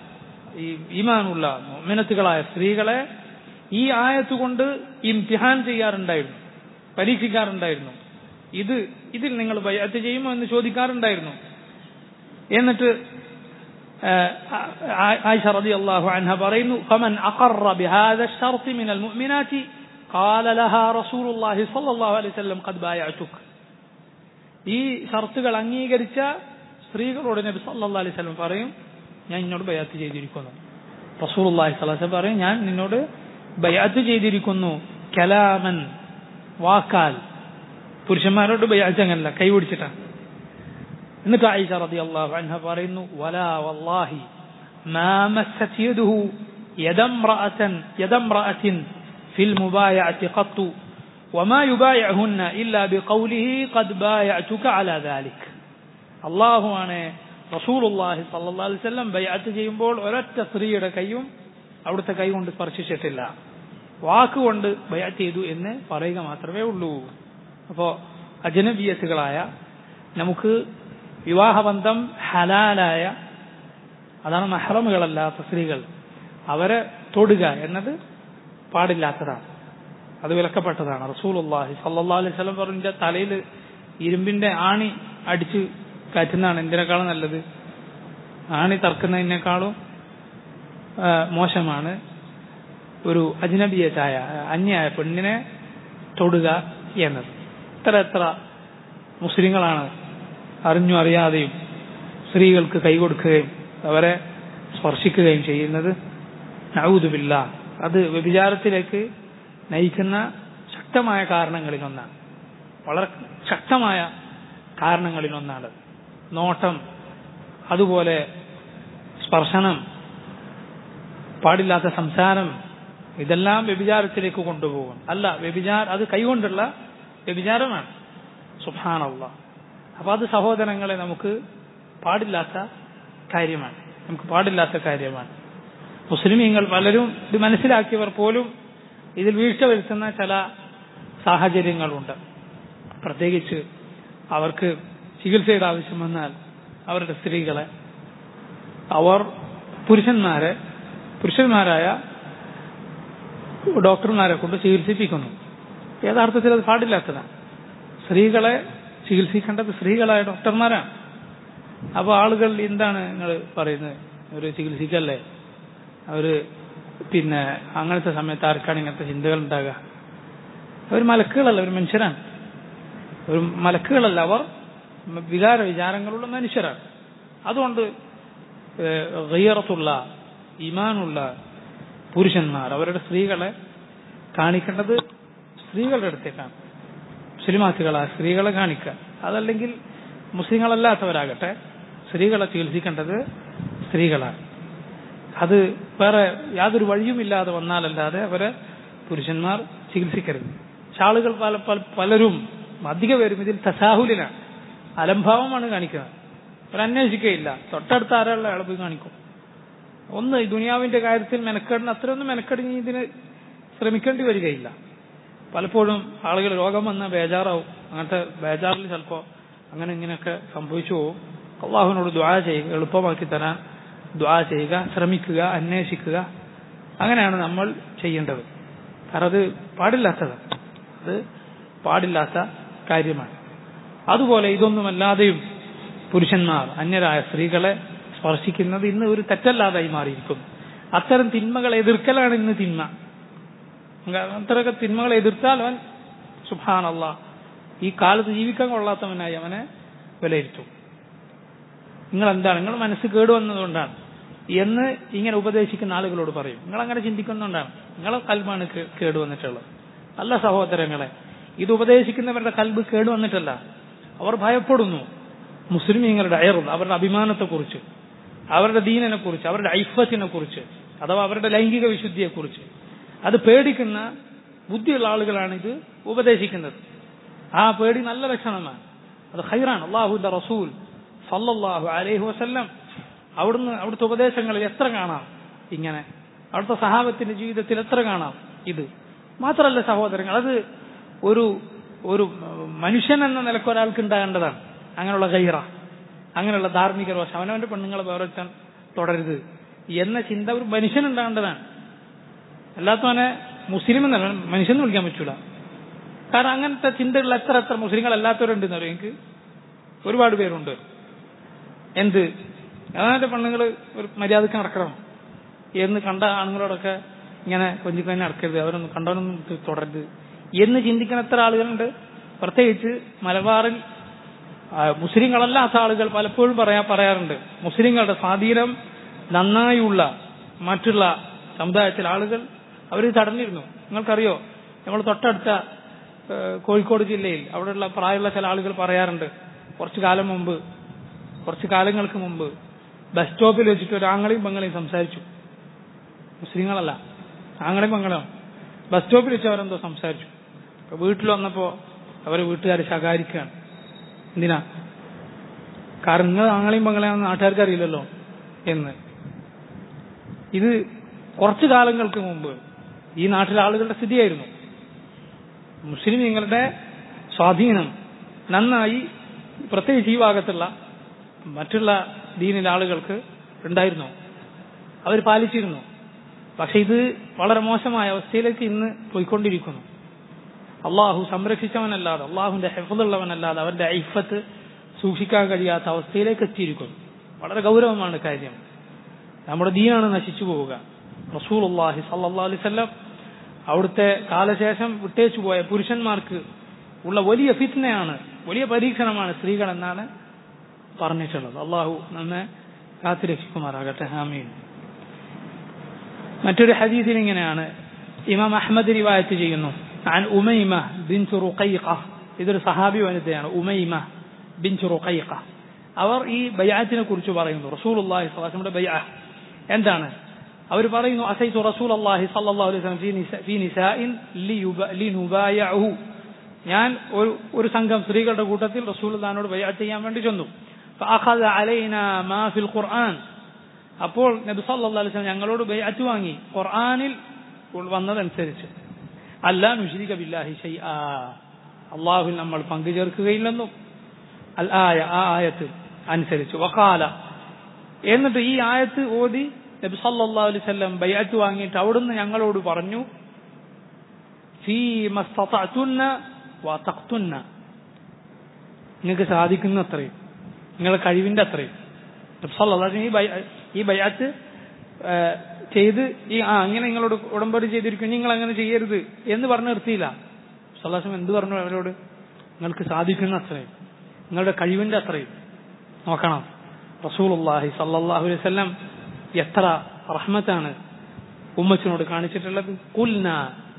ഈ ഈമാനുള്ള മുഅ്മിനത്തുകളായ സ്ത്രീകളെ ഈ ആയത്ത് കൊണ്ട് ഇംതിഹാൻ ചെയ്യാറുണ്ടായിരുന്നു പരീക്ഷിക്കാറുണ്ടായിരുന്നു ഇത് ഇതിൽ നിങ്ങൾ ബയ്യത്ത് ചെയ്യുമോ എന്ന് ചോദിക്കാറുണ്ടായിരുന്നു എന്നിട്ട് ആയിഷ റളിയല്ലാഹു അൻഹ പറയുന്നു فمن أقر بهذا الشرط من المؤمنات قال لها رسول الله صلى الله عليه وسلم قد بايعتك ഈ ഷർത്തുകൾ അംഗീകരിച്ച സ്ത്രീകളോട് നബി സല്ലല്ലാഹു അലൈഹി വസല്ലം പറയും ഞാൻ നിന്നോട് ബയാത്ത് ചെയ്തിരിക്കുന്നു റസൂലുള്ളാഹി സ്വല്ലല്ലാഹു അലൈഹി വസല്ലം പറയും ഞാൻ നിന്നോട് ബയാത്ത് ചെയ്തിരിക്കുന്നു കലാമൻ വാക്കാൽ പുരുഷന്മാരോട് ബയാത്ത് അങ്ങനല്ല കൈ പിടിച്ചിട്ടാണ് എന്നിട്ട് ആയിഷ റളിയല്ലാഹു അൻഹ പറയുന്നു വലാ വല്ലാഹി മാ മസ്സത് യദുഹു യദംറഅതൻ യദംറഅത്തിൻ ഫിൽ മുബായഅത്തി ഖത്തു وما يبايعهن إلا بقوله قد بايعتك على ذلك അള്ളാഹു ആണ് റസൂലുള്ളാഹി സല്ലല്ലാഹു അലൈഹി വസല്ലം ബൈഅത്ത് ചെയ്യുമ്പോൾ ഒരൊറ്റ സ്ത്രീയുടെ കൈയും അവിടുത്തെ കൈ കൊണ്ട് സ്പർശിച്ചിട്ടില്ല വാക്കുകൊണ്ട് ബൈഅത്ത് ചെയ്തു എന്ന് പറയുക മാത്രമേ ഉള്ളൂ അപ്പോൾ അജനബിയത്തുകളായ നമുക്ക് വിവാഹബന്ധം ഹലാലായ അതാണ് മഹ്റമുകളല്ലാത്ത സ്ത്രീകൾ അവരെ തൊടുക എന്നത് പാടില്ലാത്തതാണ് അത് വിലക്കപ്പെട്ടതാണ് റസൂലുള്ളാഹി സല്ലല്ലാഹു അലൈഹി വസല്ലം പറഞ്ഞ തലയിൽ ഇരുമ്പിന്റെ ആണി അടിച്ച് കയറ്റുന്നതാണ് എന്തിനേക്കാളും നല്ലത് ആണി തറക്കുന്നതിനേക്കാളും ആ, മോശമാണ് ഒരു അജ്നബിയത്തായ അന്യായ പെണ്ണിനെ തൊടുക എന്നത് എത്ര എത്ര മുസ്ലിങ്ങളാണ് അറിഞ്ഞും അറിയാതെയും സ്ത്രീകൾക്ക് കൈ കൊടുക്കുകയും അവരെ സ്പർശിക്കുകയും ചെയ്യുന്നത് നൗദുബില്ല അത് വ്യഭിചാരത്തിലേക്ക് നയിക്കുന്ന ശക്തമായ കാരണങ്ങളിലൊന്നാണ് വളരെ ശക്തമായ കാരണങ്ങളിലൊന്നാണ് നോട്ടം അതുപോലെ സ്പർശനം പാടില്ലാത്ത സംസാരം ഇതെല്ലാം വ്യഭിചാരത്തിലേക്ക് കൊണ്ടുപോകും അല്ല വ്യഭിചാര അത് കൈകൊണ്ടുള്ള വ്യഭിചാരമാണ് സുഭാനുള്ള അപ്പൊ അത് സഹോദരങ്ങളെ നമുക്ക് പാടില്ലാത്ത കാര്യമാണ് നമുക്ക് പാടില്ലാത്ത കാര്യമാണ് മുസ്ലിമീങ്ങൾ പലരും ഇത് മനസ്സിലാക്കിയവർ പോലും ഇതിൽ വീഴ്ച വരുത്തുന്ന ചില സാഹചര്യങ്ങളുണ്ട് പ്രത്യേകിച്ച് അവർക്ക് ചികിത്സയുടെ ആവശ്യം വന്നാൽ അവരുടെ സ്ത്രീകളെ അവർ പുരുഷന്മാരെ പുരുഷന്മാരായ ഡോക്ടർമാരെ കൊണ്ട് ചികിത്സിപ്പിക്കുന്നു യഥാർത്ഥത്തിൽ അത് പാടില്ലാത്തതാണ് സ്ത്രീകളെ ചികിത്സിക്കേണ്ടത് സ്ത്രീകളായ ഡോക്ടർമാരാണ് അപ്പോൾ ആളുകൾ എന്താണ് നിങ്ങൾ പറയുന്നത് ഒരു ചികിത്സിക്കല്ലേ അവർ പിന്നെ അങ്ങനത്തെ സമയത്ത് ആർക്കാണ് ഇങ്ങനത്തെ ചിന്തകൾ ഉണ്ടാകുക അവർ മലക്കുകളല്ല അവർ മനുഷ്യരാണ് ഒരു മലക്കുകളല്ല അവർ വികാര വിചാരങ്ങളുള്ള മനുഷ്യരാണ് അതുകൊണ്ട് ഗയ്യറത്തുള്ള ഇമാനുള്ള പുരുഷന്മാർ അവരുടെ സ്ത്രീകളെ കാണിക്കേണ്ടത് സ്ത്രീകളുടെ അടുത്തേക്കാണ് മുസ്ലിമാത്തുകളാ സ്ത്രീകളെ കാണിക്കുക അതല്ലെങ്കിൽ മുസ്ലിങ്ങളല്ലാത്തവരാകട്ടെ സ്ത്രീകളെ ചികിത്സിക്കേണ്ടത് സ്ത്രീകളാണ് അത് വേറെ യാതൊരു വഴിയുമില്ലാതെ വന്നാലല്ലാതെ അവരെ പുരുഷന്മാർ ചികിത്സിക്കരുത് പക്ഷെ ആളുകൾ പല പല- പലരും അധിക പേരും ഇതിൽ തസാഹുലിനാണ് അലംഭാവമാണ് കാണിക്കുന്നത് അവർ അന്വേഷിക്കുകയില്ല തൊട്ടടുത്ത ആരാളുടെ അയാളെ പോയി കാണിക്കും ഒന്ന് ഈ ദുനിയാവിന്റെ കാര്യത്തിൽ മെനക്കെടുന്ന അത്രയൊന്നും മെനക്കെടുങ്ങി ഇതിന് ശ്രമിക്കേണ്ടി വരികയില്ല പലപ്പോഴും ആളുകൾ രോഗം വന്ന ബേജാറാവും അങ്ങനത്തെ ബേജാറിൽ ചിലപ്പോ അങ്ങനെ ഇങ്ങനെയൊക്കെ സംഭവിച്ചു പോകും അള്ളാഹുവിനോട് ദ്വാ ചെയ്യുക എളുപ്പമാക്കി തരാൻ ദ്വാ ചെയ്യുക ശ്രമിക്കുക അന്വേഷിക്കുക അങ്ങനെയാണ് നമ്മൾ ചെയ്യേണ്ടത് കാരണം അത് പാടില്ലാത്തതാണ് അത് പാടില്ലാത്ത കാര്യമാണ് അതുപോലെ ഇതൊന്നുമല്ലാതെയും പുരുഷന്മാർ അന്യരായ സ്ത്രീകളെ സ്പർശിക്കുന്നത് ഇന്ന് ഒരു തെറ്റല്ലാതായി മാറിയിരിക്കുന്നു അത്തരം തിന്മകളെ എതിർക്കലാണ് ഇന്ന് തിന്മ അത്തരമൊക്കെ തിന്മകളെ എതിർത്താൽ അവൻ സുഭാനല്ല ഈ കാലത്ത് ജീവിക്കാൻ കൊള്ളാത്തവനായി അവനെ വിലയിരുത്തും നിങ്ങൾ എന്താണ് നിങ്ങൾ മനസ്സ് കേടുവന്നതുകൊണ്ടാണ് എന്ന് ഇങ്ങനെ ഉപദേശിക്കുന്ന ആളുകളോട് പറയും നിങ്ങൾ അങ്ങനെ ചിന്തിക്കുന്നതുകൊണ്ടാണ് നിങ്ങളെ കൽബാണ് കേ- കേടുവന്നിട്ടുള്ളത് അല്ല സഹോദരങ്ങളെ ഇത് ഉപദേശിക്കുന്നവരുടെ കൽബ് കേടുവന്നിട്ടല്ല അവർ ഭയപ്പെടുന്നു മുസ്ലിമീങ്ങളുടെ അയറും അവരുടെ അഭിമാനത്തെക്കുറിച്ച് അവരുടെ ദീനനെ കുറിച്ച് അവരുടെ ഐഫത്തിനെ കുറിച്ച് അഥവാ അവരുടെ ലൈംഗിക വിശുദ്ധിയെക്കുറിച്ച് അത് പേടിക്കുന്ന ബുദ്ധിയുള്ള ആളുകളാണ് ഇത് ഉപദേശിക്കുന്നത് ആ പേടി നല്ല ലക്ഷണമാണ് അത് ഹൈറാണ് അള്ളാഹുന്റെ റസൂൽ സല്ലല്ലാഹു അലൈഹി വസല്ലം അവിടുന്ന് അവിടുത്തെ ഉപദേശങ്ങളിൽ എത്ര കാണാം ഇങ്ങനെ അവിടുത്തെ സഹാബത്തിന്റെ ജീവിതത്തിൽ എത്ര കാണാം ഇത് മാത്രമല്ല സഹോദരങ്ങൾ അത് ഒരു ഒരു മനുഷ്യൻ എന്ന നിലക്ക് ഒരാൾക്ക് ഉണ്ടാകേണ്ടതാണ് അങ്ങനെയുള്ള ഗൈറ അങ്ങനെയുള്ള ധാർമ്മിക രോഷം അവനവന്റെ പെണ്ണുങ്ങളെ വേറെ തുടരുത് എന്ന ചിന്ത ഒരു മനുഷ്യൻ ഉണ്ടാകേണ്ടതാണ് അല്ലാത്തവനെ മുസ്ലിം എന്നല്ല മനുഷ്യൻ വിളിക്കാൻ പറ്റൂല കാരണം അങ്ങനത്തെ ചിന്തകൾ എത്ര എത്ര മുസ്ലിങ്ങൾ അല്ലാത്തവരുണ്ടെന്ന് അറിയാം എനിക്ക് ഒരുപാട് പേരുണ്ട് എന്ത് അതായത് പെണ്ണുങ്ങൾ ഒരു മര്യാദക്ക് നടക്കണം എന്ന് കണ്ട ആണുങ്ങളോടൊക്കെ ഇങ്ങനെ കൊഞ്ചിക്കൊന്നെ നടക്കരുത് അവരൊന്നും കണ്ടവനൊന്നും ഇത് തുടരരുത് എന്ന് ചിന്തിക്കുന്ന എത്ര ആളുകളുണ്ട് പ്രത്യേകിച്ച് മലബാറിൽ ആ, മുസ്ലിങ്ങളല്ലാത്ത ആളുകൾ പലപ്പോഴും പറയാ പറയാറുണ്ട് മുസ്ലിങ്ങളുടെ സ്വാധീനം നന്നായുള്ള മറ്റുള്ള സമുദായത്തിലെ ആളുകൾ അവർ തടഞ്ഞിരുന്നു നിങ്ങൾക്കറിയോ നമ്മൾ തൊട്ടടുത്ത ഏ, കോഴിക്കോട് ജില്ലയിൽ അവിടെയുള്ള പ്രായമുള്ള ചില ആളുകൾ പറയാറുണ്ട് കുറച്ചു കാലം മുമ്പ് കുറച്ചു കാലങ്ങൾക്ക് മുമ്പ് ബസ് സ്റ്റോപ്പിൽ വെച്ചിട്ട് ഒരു ആങ്ങളെയും പെങ്ങളെയും സംസാരിച്ചു മുസ്ലിങ്ങളല്ല ആങ്ങളെയും പെങ്ങളും ബസ് സ്റ്റോപ്പിൽ വെച്ച് അവരെന്തോ സംസാരിച്ചു അപ്പൊ വീട്ടിൽ വന്നപ്പോ അവരെ വീട്ടുകാരെ ശകാരിക്കുകയാണ് എന്തിനാ കാരണം നിങ്ങൾ ആങ്ങളെയും പെങ്ങളെയാണെന്ന് നാട്ടുകാർക്ക് അറിയില്ലല്ലോ എന്ന് ഇത് കുറച്ചു കാലങ്ങൾക്ക് മുമ്പ് ഈ നാട്ടിലെ ആളുകളുടെ സ്ഥിതിയായിരുന്നു മുസ്ലിമീങ്ങളുടെ സ്വാധീനം നന്നായി പ്രത്യേകിച്ച് ഈ ഭാഗത്തുള്ള മറ്റുള്ള ദീനിലെ ആളുകൾക്ക് ഉണ്ടായിരുന്നു അവർ പാലിച്ചിരുന്നു പക്ഷെ ഇത് വളരെ മോശമായ അവസ്ഥയിലേക്ക് ഇന്ന് പോയിക്കൊണ്ടിരിക്കുന്നു അള്ളാഹു സംരക്ഷിച്ചവനല്ലാതെ അള്ളാഹുവിന്റെ ഹെഫുള്ളവനല്ലാതെ അവന്റെ ഐഫത്ത് സൂക്ഷിക്കാൻ കഴിയാത്ത അവസ്ഥയിലേക്ക് എത്തിയിരിക്കുന്നു വളരെ ഗൗരവമാണ് കാര്യം നമ്മുടെ ദീനാണ് നശിച്ചു പോവുക റസൂൽ അള്ളാഹി സല്ലാ അലൈവല്ലം അവിടുത്തെ കാലശേഷം വിട്ടേച്ചു പോയ പുരുഷന്മാർക്ക് ഉള്ള വലിയ ഫിത്നയാണ് വലിയ പരീക്ഷണമാണ് സ്ത്രീകൾ എന്നാണ് പറഞ്ഞിട്ടുള്ളത് അള്ളാഹു നമ്മെ കാത്തുരക്ഷിക്കുമാറാകട്ടെ ഹാമീൻ മറ്റൊരു ഹദീസിൽ ഇങ്ങനെയാണ് ഇമാം അഹമ്മദ് റിവായത്ത് ചെയ്യുന്നു عن أميمة بنت رقيقة ഇതൊരു സഹാബി വനിതയാണ് ഉമൈമ ബിൻറ്റ് റുഖൈഖ അവർ ഈ ബയ്യാത്തിനെ കുറിച്ച് പറയുന്നു റസൂലുള്ളാഹി സ്വല്ലല്ലാഹു അലൈഹി വസല്ലമയുടെ ബയ്അ എന്താണ് അവർ പറയുന്നു അസൈതു റസൂലുള്ളാഹി സ്വല്ലല്ലാഹു അലൈഹി വസല്ലം ഫീ നിസാ ഫീ നിസാഇൻ ലിയുബ- ലിനുബായഅഹു ഞാൻ ഒരു ഒരു സംഘം സ്ത്രീകളുടെ കൂട്ടത്തിൽ റസൂലുള്ളാഹിനോട് ബയ്അത്ത് ചെയ്യാൻ വേണ്ടി ചെന്നു فأخذ علينا ما في القرآن അപ്പോൾ നബി സല്ലല്ലാഹു അലൈഹി വസല്ലം ഞങ്ങളോട് ബൈഅത്ത് വാങ്ങി ഖുർആനിൽ വന്നതനുസരിച്ച് അല്ലാ നുശ്രിക ബില്ലാഹി ഷൈആ അള്ളാഹുവിൽ നമ്മൾ പങ്കു ചേർക്കുകയില്ലെന്നും അൽ ആയ ആ ആയത്ത് അനുസരിച്ച് വഖാല എന്നിട്ട് ഈ ആയത്ത് ഓതി നബി സല്ലല്ലാഹു അലൈഹി വസല്ലം ബൈഅത്ത് വാങ്ങിയിട്ട് അവിടുന്ന് ഞങ്ങളോട് പറഞ്ഞു ഫീ മസ്തതഅതുന്ന വതഖ്തുന്ന നിങ്ങൾക്ക് സാധിക്കുന്ന അത്രയും നിങ്ങളുടെ കഴിവിന്റെ അത്രയും നബി സല്ലല്ലാഹു അലൈഹി വസല്ലം ഈ ബൈ ഈ ബൈഅത്ത് ചെയ്ത് ഈ ആ അങ്ങനെ നിങ്ങളോട് ഉടമ്പടി ചെയ്തിരിക്കും നിങ്ങൾ അങ്ങനെ ചെയ്യരുത് എന്ന് പറഞ്ഞു നിർത്തിയില്ല സല്ലാസം എന്ത് പറഞ്ഞു അവരോട് നിങ്ങൾക്ക് സാധിക്കുന്ന അത്രയും നിങ്ങളുടെ കഴിവിന്റെ അത്രയും നോക്കണം റസൂലുള്ളാഹി സല്ലല്ലാഹു അലൈഹി വസല്ലം എത്ര റഹ്മത്താണ് ഉമ്മച്ചിനോട് കാണിച്ചിട്ടുള്ളത് കുൽന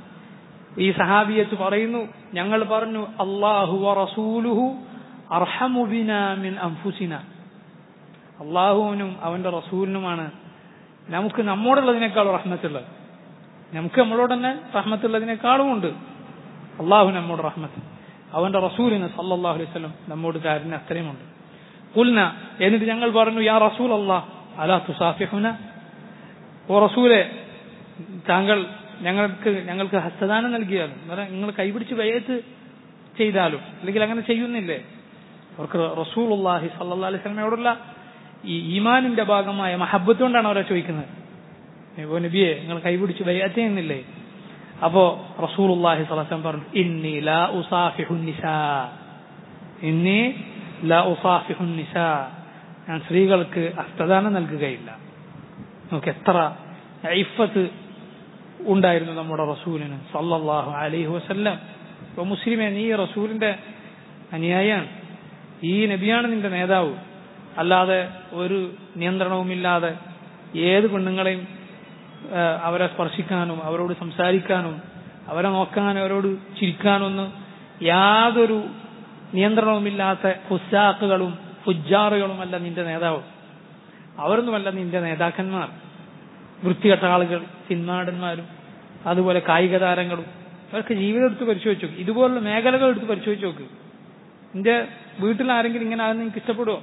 ഈ സഹാബിയത്ത് പറയുന്നു ഞങ്ങൾ പറഞ്ഞു അള്ളാഹു റസൂലുഹു അർഹമു ബിനാ മിൻ അൻഫുസിന അള്ളാഹുവിനും അവന്റെ റസൂലിനുമാണ് നമുക്ക് നമ്മോടുള്ളതിനേക്കാൾ റഹ്മത്തുള്ളത് നമുക്ക് നമ്മളോട് തന്നെ റഹ്മത്തുള്ളതിനേക്കാളും ഉണ്ട് അള്ളാഹു നമ്മോട് റഹ്മത്ത് അവന്റെ റസൂലിന് സല്ലല്ലാഹു അലൈഹി വസല്ലം നമ്മോട് കാര്യം അത്രയുമുണ്ട് കുൽന എന്നിട്ട് ഞങ്ങൾ പറഞ്ഞു യാ റസൂൽ അള്ളാഹ് അലാ തുസാഫിഹുന ഓ റസൂലെ താങ്കൾ ഞങ്ങൾക്ക് ഞങ്ങൾക്ക് ഹസ്തദാനം നൽകിയാലും നിങ്ങൾ കൈപിടിച്ച് വയറ്റ് ചെയ്താലും അല്ലെങ്കിൽ അങ്ങനെ ചെയ്യുന്നില്ലേ അവർക്ക് റസൂൽ അള്ളാഹി സല്ലാ അലൈഹി സ്വലമയോടുള്ള ഈ ഈമാനിന്റെ ഭാഗമായ മഹബത്ത് കൊണ്ടാണ് അവരെ ചോദിക്കുന്നത് ഇപ്പോ നബിയെ നിങ്ങൾ കൈപിടിച്ച് വയ്യാറ്റ് ചെയ്യുന്നില്ലേ അപ്പോ റസൂൽ അള്ളാഹി സ്വലം പറഞ്ഞു ഇന്നി ലാ ഉസാഫിഹു നിസാ ഇന്നി ലാ ഉസാഫിഹു നിസാ ഞാൻ സ്ത്രീകൾക്ക് ഹസ്തദാനം നൽകുകയില്ല നമുക്ക് എത്ര ഐഫത്ത് ഉണ്ടായിരുന്നു നമ്മുടെ റസൂലിന് സല്ലല്ലാഹു അലൈഹി വസല്ലം ഇപ്പൊ മുസ്ലിമെ നീ റസൂലിന്റെ അനുയായിയാണ് ഈ നബിയാണ് നിന്റെ നേതാവ് അല്ലാതെ ഒരു നിയന്ത്രണവുമില്ലാതെ ഏത് പെണ്ണുങ്ങളെയും അവരെ സ്പർശിക്കാനും അവരോട് സംസാരിക്കാനും അവരെ നോക്കാനും അവരോട് ചിരിക്കാനൊന്നും യാതൊരു നിയന്ത്രണവുമില്ലാത്ത ഫുസാക്കുകളും ഫുജാറുകളുമല്ല നിന്റെ നേതാവ് അവരൊന്നുമല്ല നിന്റെ നേതാക്കന്മാർ വൃത്തികെട്ട ആളുകൾ സിനിമാടന്മാരും അതുപോലെ കായിക താരങ്ങളും അവർക്ക് ജീവിതം എടുത്ത് പരിശോധിച്ച് നോക്ക് ഇതുപോലുള്ള മേഖലകൾ എടുത്ത് പരിശോധിച്ച് നോക്ക് എന്റെ വീട്ടിൽ ആരെങ്കിലും ഇങ്ങനെ ആകുന്ന എനിക്ക് ഇഷ്ടപ്പെടുമോ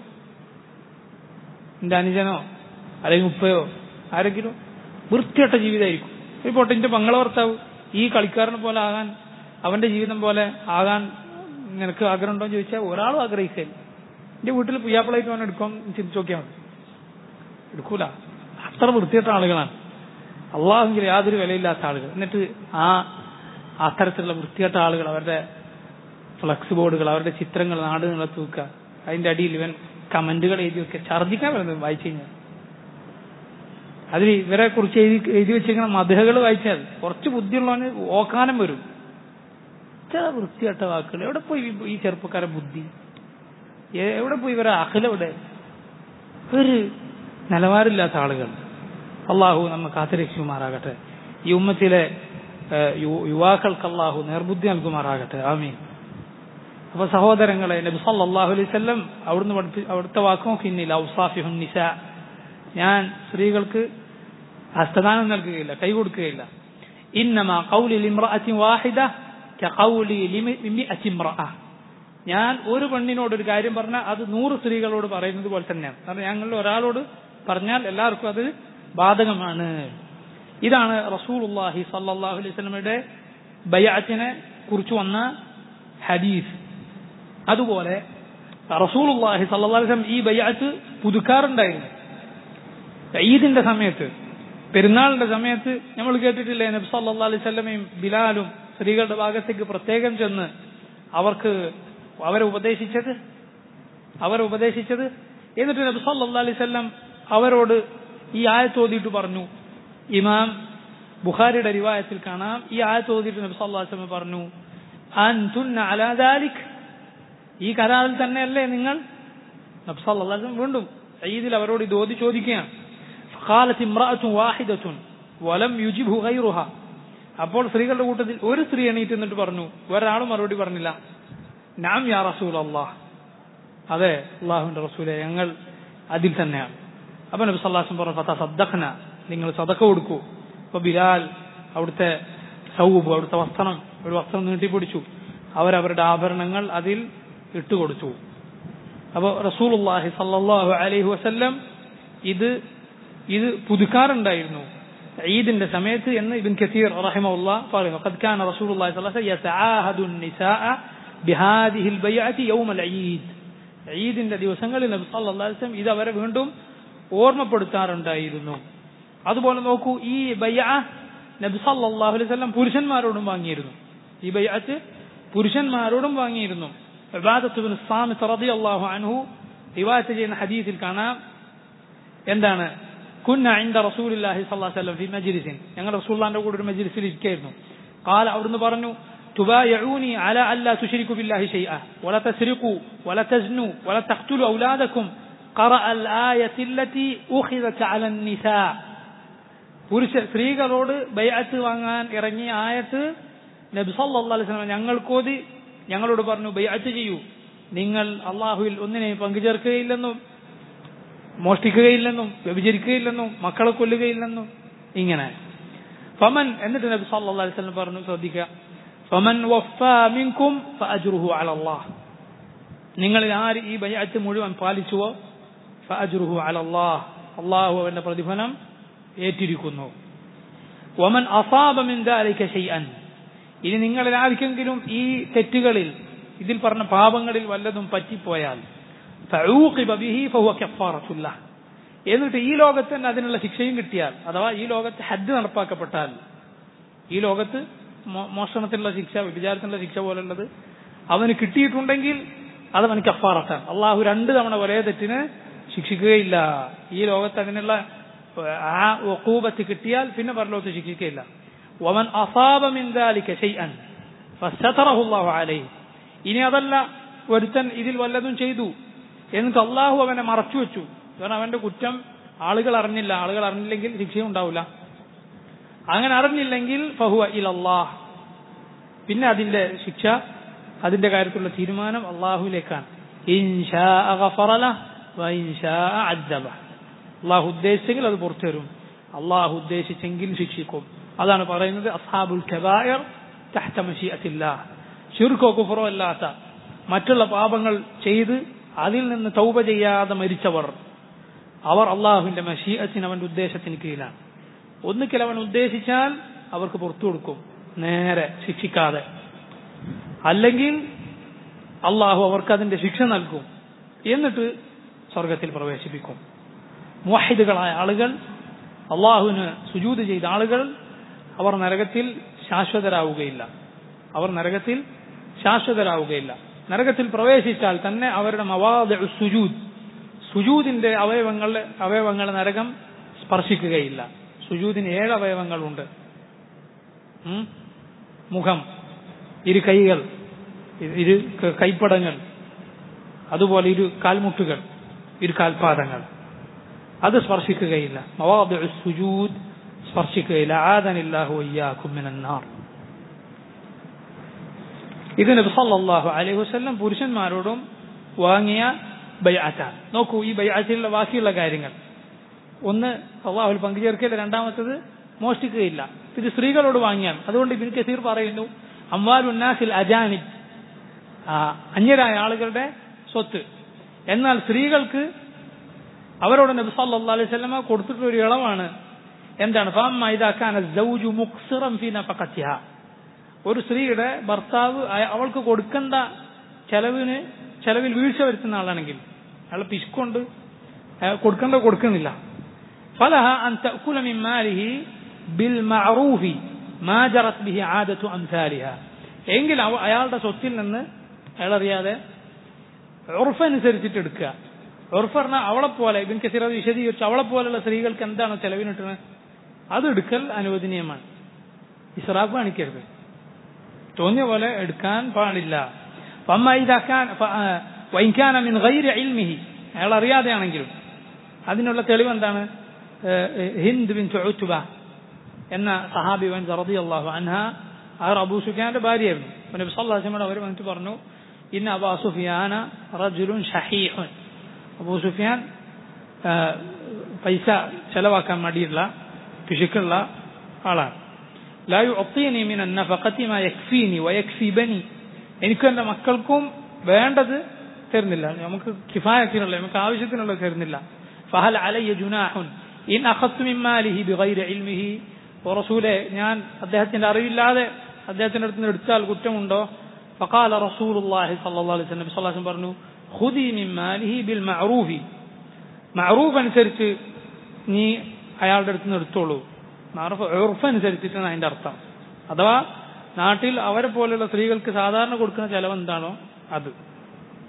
എന്റെ അനുജനോ അല്ലെങ്കിൽ ഉപ്പയോ ആരെങ്കിലും വൃത്തികെട്ട ജീവിതമായിരിക്കും ഇപ്പോൾ എന്റെ പങ്ങള ഭർത്താവ് ഈ കളിക്കാരനെ പോലെ ആകാൻ അവന്റെ ജീവിതം പോലെ ആകാൻ നിനക്ക് ആഗ്രഹം ഉണ്ടോ എന്ന് ചോദിച്ചാൽ ഒരാളും ആഗ്രഹിക്കില്ല എന്റെ വീട്ടിൽ പുയ്യാപ്പിളായിട്ട് അവൻ എടുക്കാൻ ചിന്തിച്ചു നോക്കിയാൽ മതി എടുക്കൂല അത്ര വൃത്തികെട്ട ആളുകളാണ് അള്ളാഹെങ്കിൽ യാതൊരു വിലയില്ലാത്ത ആളുകൾ എന്നിട്ട് ആ അത്തരത്തിലുള്ള വൃത്തികെട്ട ആളുകൾ അവരുടെ ഫ്ലക്സ് ബോർഡുകൾ അവരുടെ ചിത്രങ്ങൾ നാട് നിലത്ത് വെക്കുക അതിന്റെ അടിയിൽ ഇവൻ കമന്റുകൾ എഴുതി വെക്കുക ഛർദിക്കാൻ വരുന്നത് വായിച്ചു കഴിഞ്ഞാൽ അതിൽ ഇവരെ കുറിച്ച് എഴുതി എഴുതി വെച്ചിരിക്കുന്ന മധുഹകൾ വായിച്ചാൽ കുറച്ച് ബുദ്ധിയുള്ളവന് ഓക്കാനം വരും ചില വൃത്തികെട്ട വാക്കുകൾ എവിടെ പോയി ഈ ചെറുപ്പക്കാരെ ബുദ്ധി എവിടെ പോയി ഇവരെ അഖിലെവിടെ ഒരു നിലവാരമില്ലാത്ത ആളുകൾ അള്ളാഹു നമ്മെ കാത്തിരക്ഷിക്കുമാറാകട്ടെ ഈ ഉമ്മത്തിലെ യുവാക്കൾക്ക് അള്ളാഹു നേർബുദ്ധി നൽകുമാറാകട്ടെ ആമീൻ അപ്പൊ സഹോദരങ്ങളെ നബി സല്ലല്ലാഹു അലൈഹി വസല്ലം അവിടുന്ന് പഠിപ്പി അവിടുത്തെ വാക്ക് നോക്കിന്നില്ല ഔസാഫിഹുൻ നിസ ഞാൻ സ്ത്രീകൾക്ക് ഹസ്തദാനം നൽകുകയില്ല കൈ കൊടുക്കുകയില്ല ഇന്നമാ ഖൗലി ലിംറഅത്തി വാഹിദ കഖൗലി ലിമിഅത്തി ഇംറഅ ഞാൻ ഒരു പെണ്ണിനോട് ഒരു കാര്യം പറഞ്ഞാൽ അത് നൂറ് സ്ത്രീകളോട് പറയുന്നത് പോലെ തന്നെയാണ് കാരണം ഞങ്ങളിൽ ഒരാളോട് പറഞ്ഞാൽ എല്ലാവർക്കും അത് ബാധകമാണ് ഇതാണ് റസൂലുള്ളാഹി സല്ലല്ലാഹു അലൈഹി വസല്ലമയുടെ ബയാത്തിനെ കുറിച്ച് വന്ന ഹദീസ് അതുപോലെ റസൂലുള്ളാഹി സല്ലല്ലാഹു അലൈഹി വസല്ലം ഈ ബയാത്ത് പുതുക്കാറുണ്ടായിരുന്നു ഈദിന്റെ സമയത്ത് പെരുന്നാളിന്റെ സമയത്ത് നമ്മൾ കേട്ടിട്ടില്ലേ നബി സല്ലല്ലാഹു അലൈഹി വസല്ലമയും ബിലാലും സ്ത്രീകളുടെ ഭാഗത്തേക്ക് പ്രത്യേകം ചെന്ന് അവർക്ക് അവരെ ഉപദേശിച്ചത് അവരെ ഉപദേശിച്ചത് എന്നിട്ട് നബി സല്ലല്ലാഹു അലൈഹി വസല്ലം അവരോട് ഈ ആയത്ത് ഓതിയിട്ട് പറഞ്ഞു ഇമാം ബുഖാരിയുടെ റിവായത്തിൽ കാണാം ഈ ആയത്ത് ഓതിയിട്ട് നബി സല്ലല്ലാഹു അലൈഹി വസല്ലം പറഞ്ഞു അൻതുന്ന അലാ ദാലിക് ഈ കരാറിൽ തന്നെയല്ലേ നിങ്ങൾ നബി സല്ലല്ലാഹു അലൈഹി വസല്ലം വീണ്ടും ഈദിൽ അവരോട് ഇത് ഓതി ചോദിക്കുകയാണ് قالت امرأة واحدة ولم يجبه غيرها അപ്പോൾ സ്ത്രീകളുടെ കൂട്ടത്തിൽ ഒരു സ്ത്രീ എണീറ്റ് എന്നിട്ട് പറഞ്ഞു ഒരാളും മറുപടി പറഞ്ഞില്ല നാം യാ റസൂൽ അള്ളാഹ് അതെ അള്ളാഹുവിന്റെ റസൂലെ ഞങ്ങൾ അതിൽ തന്നെയാണ് അപ്പൊ നബി സല്ലാസം പറഞ്ഞു ഫത്ത സദ്ദഖന നിങ്ങൾ സദക്ക കൊടുക്കൂ അപ്പൊ ബിലാൽ അവിടുത്തെ സൗബ് അവിടുത്തെ വസ്ത്രം ഒരു വസ്ത്രം നീട്ടിപ്പിടിച്ചു അവരവരുടെ ആഭരണങ്ങൾ അതിൽ ഇട്ടുകൊടുത്തു അപ്പൊ റസൂലുള്ളാഹി സല്ലല്ലാഹു അലൈഹി വസല്ലം ഇത് ഇത് പുതുക്കാറുണ്ടായിരുന്നു ഈദിന്റെ സമയത്ത് എന്ന് ഇബിൻ കസീർ റഹിമഹുല്ല പറയുന്നു قد كان رسول الله صلى الله عليه وسلم يتعاهد النساء بهذه البيعة يوم العيد ഈദിന്റെ ദിവസങ്ങളിൽ നബി സല്ലല്ലാഹു അലൈഹി വസല്ലം ഇത് അവരെ വീണ്ടും ഓർമ്മപ്പെടുത്താറുണ്ടായിരുന്നു അതുപോലെ നോക്കൂ ഈ ബയ്യ നബി സല്ലല്ലാഹു അലൈഹി വസല്ലം പുരുഷന്മാരോടും വാങ്ങിയിരുന്നു ഈ ബയ്യത്ത് പുരുഷന്മാരോടും വാങ്ങിയിരുന്നു ഇബാദത്ത് ബിൻ സാമിത്ത് റളിയല്ലാഹു അൻഹു റിവായത്ത് ചെയ്യുന്ന ഹദീസിൽ കാണാം എന്താണ് കുന്ന عند رسول الله صلى الله عليه وسلم في مجلس ഞങ്ങൾ റസൂലുള്ളാഹിന്റെ കൂടെ ഒരു മജ്ലിസിൽ ഇരിക്കുകയായിരുന്നു قال അവിടുന്ന് പറഞ്ഞു تبايعوني على ألا تشركوا بالله شيئا ولا تسرقوا ولا تزنوا ولا تقتلوا أولادكم قرأ الآية التي أخذت على النساء പുരുഷ സ്ത്രീകളോട് ബൈഅത്ത് വാങ്ങാൻ ഇറങ്ങിയ ആയത്ത് നബി സല്ലല്ലാഹു അലൈഹി വസല്ലം ഞങ്ങൾക്കോതി ഞങ്ങളോട് പറഞ്ഞു ബൈഅത്ത് ചെയ്യൂ നിങ്ങൾ അള്ളാഹുവിൽ ഒന്നിനെയും പങ്കുചേർക്കുകയില്ലെന്നും മോഷ്ടിക്കുകയില്ലെന്നും വ്യഭിചരിക്കുകയില്ലെന്നും മക്കളെ കൊല്ലുകയില്ലെന്നും ഇങ്ങനെ ഫമൻ എന്നിട്ട് നബി സല്ലല്ലാഹു അലൈഹി വസല്ലം പറഞ്ഞു ശ്രദ്ധിക്കുക ഫമൻ വഫാ മിൻകും ഫഅജ്റുഹു അലല്ലാഹ് നിങ്ങളിൽ ആര് ഈ ബൈഅത്ത് മുഴുവൻ പാലിച്ചുവോ ഫഅജ്റുഹു അലല്ലാഹ് അള്ളാഹു അവന്റെ പ്രതിഫലം ഏറ്റിരിക്കുന്നു വമൻ അസാബ മിൻ ദാലിക ഷൈഅൻ ഇനി നിങ്ങളിൽ ആർക്കെങ്കിലും ഈ തെറ്റുകളിൽ ഇതിൽ പറഞ്ഞ പാപങ്ങളിൽ വല്ലതും പറ്റിപ്പോയാൽ ഫഊഖിബ ബിഹി ഫഹുവ കഫാറത്തുല്ല എന്നിട്ട് ഈ ലോകത്ത് തന്നെ അതിനുള്ള ശിക്ഷയും കിട്ടിയാൽ അഥവാ ഈ ലോകത്ത് ഹജ്ജ് നടപ്പാക്കപ്പെട്ടാൽ ഈ ലോകത്ത് മോ- മോഷണത്തിനുള്ള ശിക്ഷ വിചാരത്തിനുള്ള ശിക്ഷ പോലുള്ളത് അവന് കിട്ടിയിട്ടുണ്ടെങ്കിൽ അത് അവന് കഫാറത്താണ് അള്ളാഹു രണ്ട് തവണ ഒരേ തെറ്റിന് ശിക്ഷിക്കുകയില്ല ഈ ലോകത്ത് അതിനുള്ള ഏഹ്, ആ വക്കൂബത്ത് കിട്ടിയാൽ പിന്നെ പരലോകത്ത് ശിക്ഷിക്കുകയില്ല വമൻ അസാബ മിൻ ദാലിക ശൈഅൻ ഫസതറഹു അല്ലാഹു അലൈഹി ഇനി അതല്ല ഒരുത്തൻ ഇതിൽ വല്ലതും ചെയ്തു എന്നിട്ട് അള്ളാഹു അവനെ മറച്ചു വെച്ചു കാരണം അവന്റെ കുറ്റം ആളുകൾ അറിഞ്ഞില്ല ആളുകൾ അറിഞ്ഞില്ലെങ്കിൽ ശിക്ഷയും ഉണ്ടാവില്ല അങ്ങനെ അറിഞ്ഞില്ലെങ്കിൽ ഫഹുവ ഇലല്ലാഹ് പിന്നെ അതിന്റെ ശിക്ഷ അതിന്റെ കാര്യത്തിലുള്ള തീരുമാനം അള്ളാഹുവിലേക്കാണ് ഇൻഷാ ഗഫറല വ ഇൻഷാ അദ്ദബ അള്ളാഹു ഉദ്ദേശിച്ചെങ്കിൽ അത് പുറത്തു തരും അള്ളാഹു ഉദ്ദേശിച്ചെങ്കിൽ ശിക്ഷിക്കും അതാണ് പറയുന്നത് അസ്ഹാബുൽ കബായർ തഹ്ത മഷീഅത്തില്ലാ ശിർക്കോ കുഫറോ അല്ലാത്ത മറ്റുള്ള പാപങ്ങൾ ചെയ്ത് അതിൽ നിന്ന് തൗബ ചെയ്യാതെ മരിച്ചവർ അവർ അള്ളാഹുവിന്റെ മഷീഅത്തിന് അവന്റെ ഉദ്ദേശത്തിന് കീഴിലാണ് ഒന്നുകിൽ അവൻ ഉദ്ദേശിച്ചാൽ അവർക്ക് പുറത്തു കൊടുക്കും നേരെ ശിക്ഷിക്കാതെ അല്ലെങ്കിൽ അള്ളാഹു അവർക്ക് അതിന്റെ ശിക്ഷ നൽകും എന്നിട്ട് സ്വർഗത്തിൽ പ്രവേശിപ്പിക്കും മുവാഹിദുകളായ ആളുകൾ അള്ളാഹുവിന് സുജൂത് ചെയ്ത ആളുകൾ അവർ നരകത്തിൽ ശാശ്വതരാവുകയില്ല അവർ നരകത്തിൽ ശാശ്വതരാവുകയില്ല നരകത്തിൽ പ്രവേശിച്ചാൽ തന്നെ അവരുടെ മവാദ സുജൂദ് സുജൂദിന്റെ അവയവങ്ങൾ അവയവങ്ങൾ നരകം സ്പർശിക്കുകയില്ല സുജൂദിന് ഏഴ് അവയവങ്ങളുണ്ട് ഉം? മുഖം ഇരു കൈകൾ ഇ- ഇരു ക- കൈപ്പടങ്ങൾ അതുപോലെ ഇരു കാൽമുട്ടുകൾ ഇരു കാൽപാദങ്ങൾ അത് സ്പർശിക്കുകയില്ല മവാദ് സുജൂദ് സ്പർശിക്കുകയില്ല ആദനില്ലാഹു വയ്യാക്കും മിനന്നാർ ഇത് നബി സല്ലല്ലാഹു അലൈഹി വസല്ലം പുരുഷന്മാരോടും വാങ്ങിയ ബൈഅത്താണ് നോക്കൂ ഈ ബൈഅത്തിലുള്ള ബാക്കിയുള്ള കാര്യങ്ങൾ ഒന്ന് അള്ളാഹുൽ പങ്കുചേർക്കയില്ല രണ്ടാമത്തത് മോഷ്ടിക്കുകയില്ല ഇത് സ്ത്രീകളോട് വാങ്ങിയാൽ അതുകൊണ്ട് ഇബിൻ കസീർ പറയുന്നു അംവാലുന്നാസിൽ അജാനിബ് ആ, അന്യരായ ആളുകളുടെ സ്വത്ത് എന്നാൽ സ്ത്രീകൾക്ക് അവരോട് നബി സല്ലല്ലാഹു അലൈഹി വസല്ലമ കൊടുത്തിട്ടുള്ള ഒരു ഇളവാണ് എന്താണ് ഫഅമ്മ ഇദാ കാന സൗജു മുഖ്സിറൻ ഫീ നഫഖത്തിഹ ഒരു സ്ത്രീയുടെ ഭർത്താവ് അയ- അവൾക്ക് കൊടുക്കേണ്ട ചെലവിന് ചെലവിൽ വീഴ്ച വരുത്തുന്ന ആളാണെങ്കിൽ അയാൾ പിശുക്കൊണ്ട് അയാൾ കൊടുക്കേണ്ട കൊടുക്കുന്നില്ല ഫലഹ അൻ തഅകുല മിൻ മാലിഹി ബിൽ മഅറൂഫി മാ ജറത് ബിഹി ആദതു അംസാലിഹ എങ്കിൽ അവ- അയാളുടെ സ്വത്തിൽ നിന്ന് അയാൾ അറിയാതെ ഉറഫ് അനുസരിച്ചിട്ട് എടുക്കുക ഉറഫ് പറഞ്ഞാൽ അവളെ പോലെ ഇബിൻ കസീർ അത് വിശദീകരിച്ചു അവളെ പോലെയുള്ള സ്ത്രീകൾക്ക് എന്താണോ ചെലവിനിട്ടുന്നത് അത് എടുക്കൽ അനുവദനീയമാണ് ഇസ്രാഫ് കാണിക്കരുത് തോന്നിയ പോലെ എടുക്കാൻ പാടില്ല ഫമ്മ ഇദാ കാന ഫ- ആ, വഇൻ കാന മിൻ ഗൈരി ഇൽമിഹി അയാൾ അറിയാതെയാണെങ്കിലും അതിനുള്ള തെളിവ് എന്താണ് ഏഹ്, ഏഹ്, ഹിന്ദ് ബിൻ ഉത്ബ എന്ന സഹാബി വൻ റളിയല്ലാഹു അൻഹ അവർ അബൂ സുഫിയാന്റെ ഭാര്യയായിരുന്നു അപ്പോൾ നബി സല്ലല്ലാഹു അലൈഹി വസല്ലം അവർ വന്നിട്ട് പറഞ്ഞു ഇന്ന അബാ സുഫിയാന റജുലുൻ ഷഹീഹുൻ അബൂ സുഫിയാൻ ആ, പൈസ ചെലവാക്കാൻ മടിയുള്ള പിശുക്കുള്ള ആളാണ് ലാ യുഅത്തീനി മിന നഫഖത്തി മാ യക്ഫീനി വയക്ഫി ബനി എനിക്കും എൻ്റെ മക്കൾക്കും വേണ്ടത് തരുന്നില്ല നമുക്ക് കിഫായത്തിനുള്ള നമുക്ക് ആവശ്യത്തിനുള്ളത് തരുന്നില്ല ഫഹൽ അലയ്യ ജുനാഹുൻ ഇൻ അഖത്തു മിൻ മാലിഹി ബിഗൈരി ഇൽമിഹി ഓ റസൂലെ ഞാൻ അദ്ദേഹത്തിന്റെ അറിവില്ലാതെ അദ്ദേഹത്തിന്റെ അടുത്ത് നിന്ന് എടുത്താൽ കുറ്റമുണ്ടോ ഫഖാല റസൂലുള്ളാഹി സ്വല്ലല്ലാഹു അലൈഹി വസല്ലം സ്വല്ലല്ലാഹു അലൈഹി വസല്ലം പറഞ്ഞു ഖുദി മിൻ മാലിഹി ബിൽ മഅറൂഫി മഅറൂഫ് അനുസരിച്ച് നീ അയാളുടെ അടുത്ത് നിന്ന് എടുത്തോളൂ മഅറൂഫ് ഉർഫ് അനുസരിച്ചിട്ടാണ് അതിന്റെ അർത്ഥം അഥവാ നാട്ടിൽ അവരെ പോലെയുള്ള സ്ത്രീകൾക്ക് സാധാരണ കൊടുക്കുന്ന ചെലവ് എന്താണോ അത്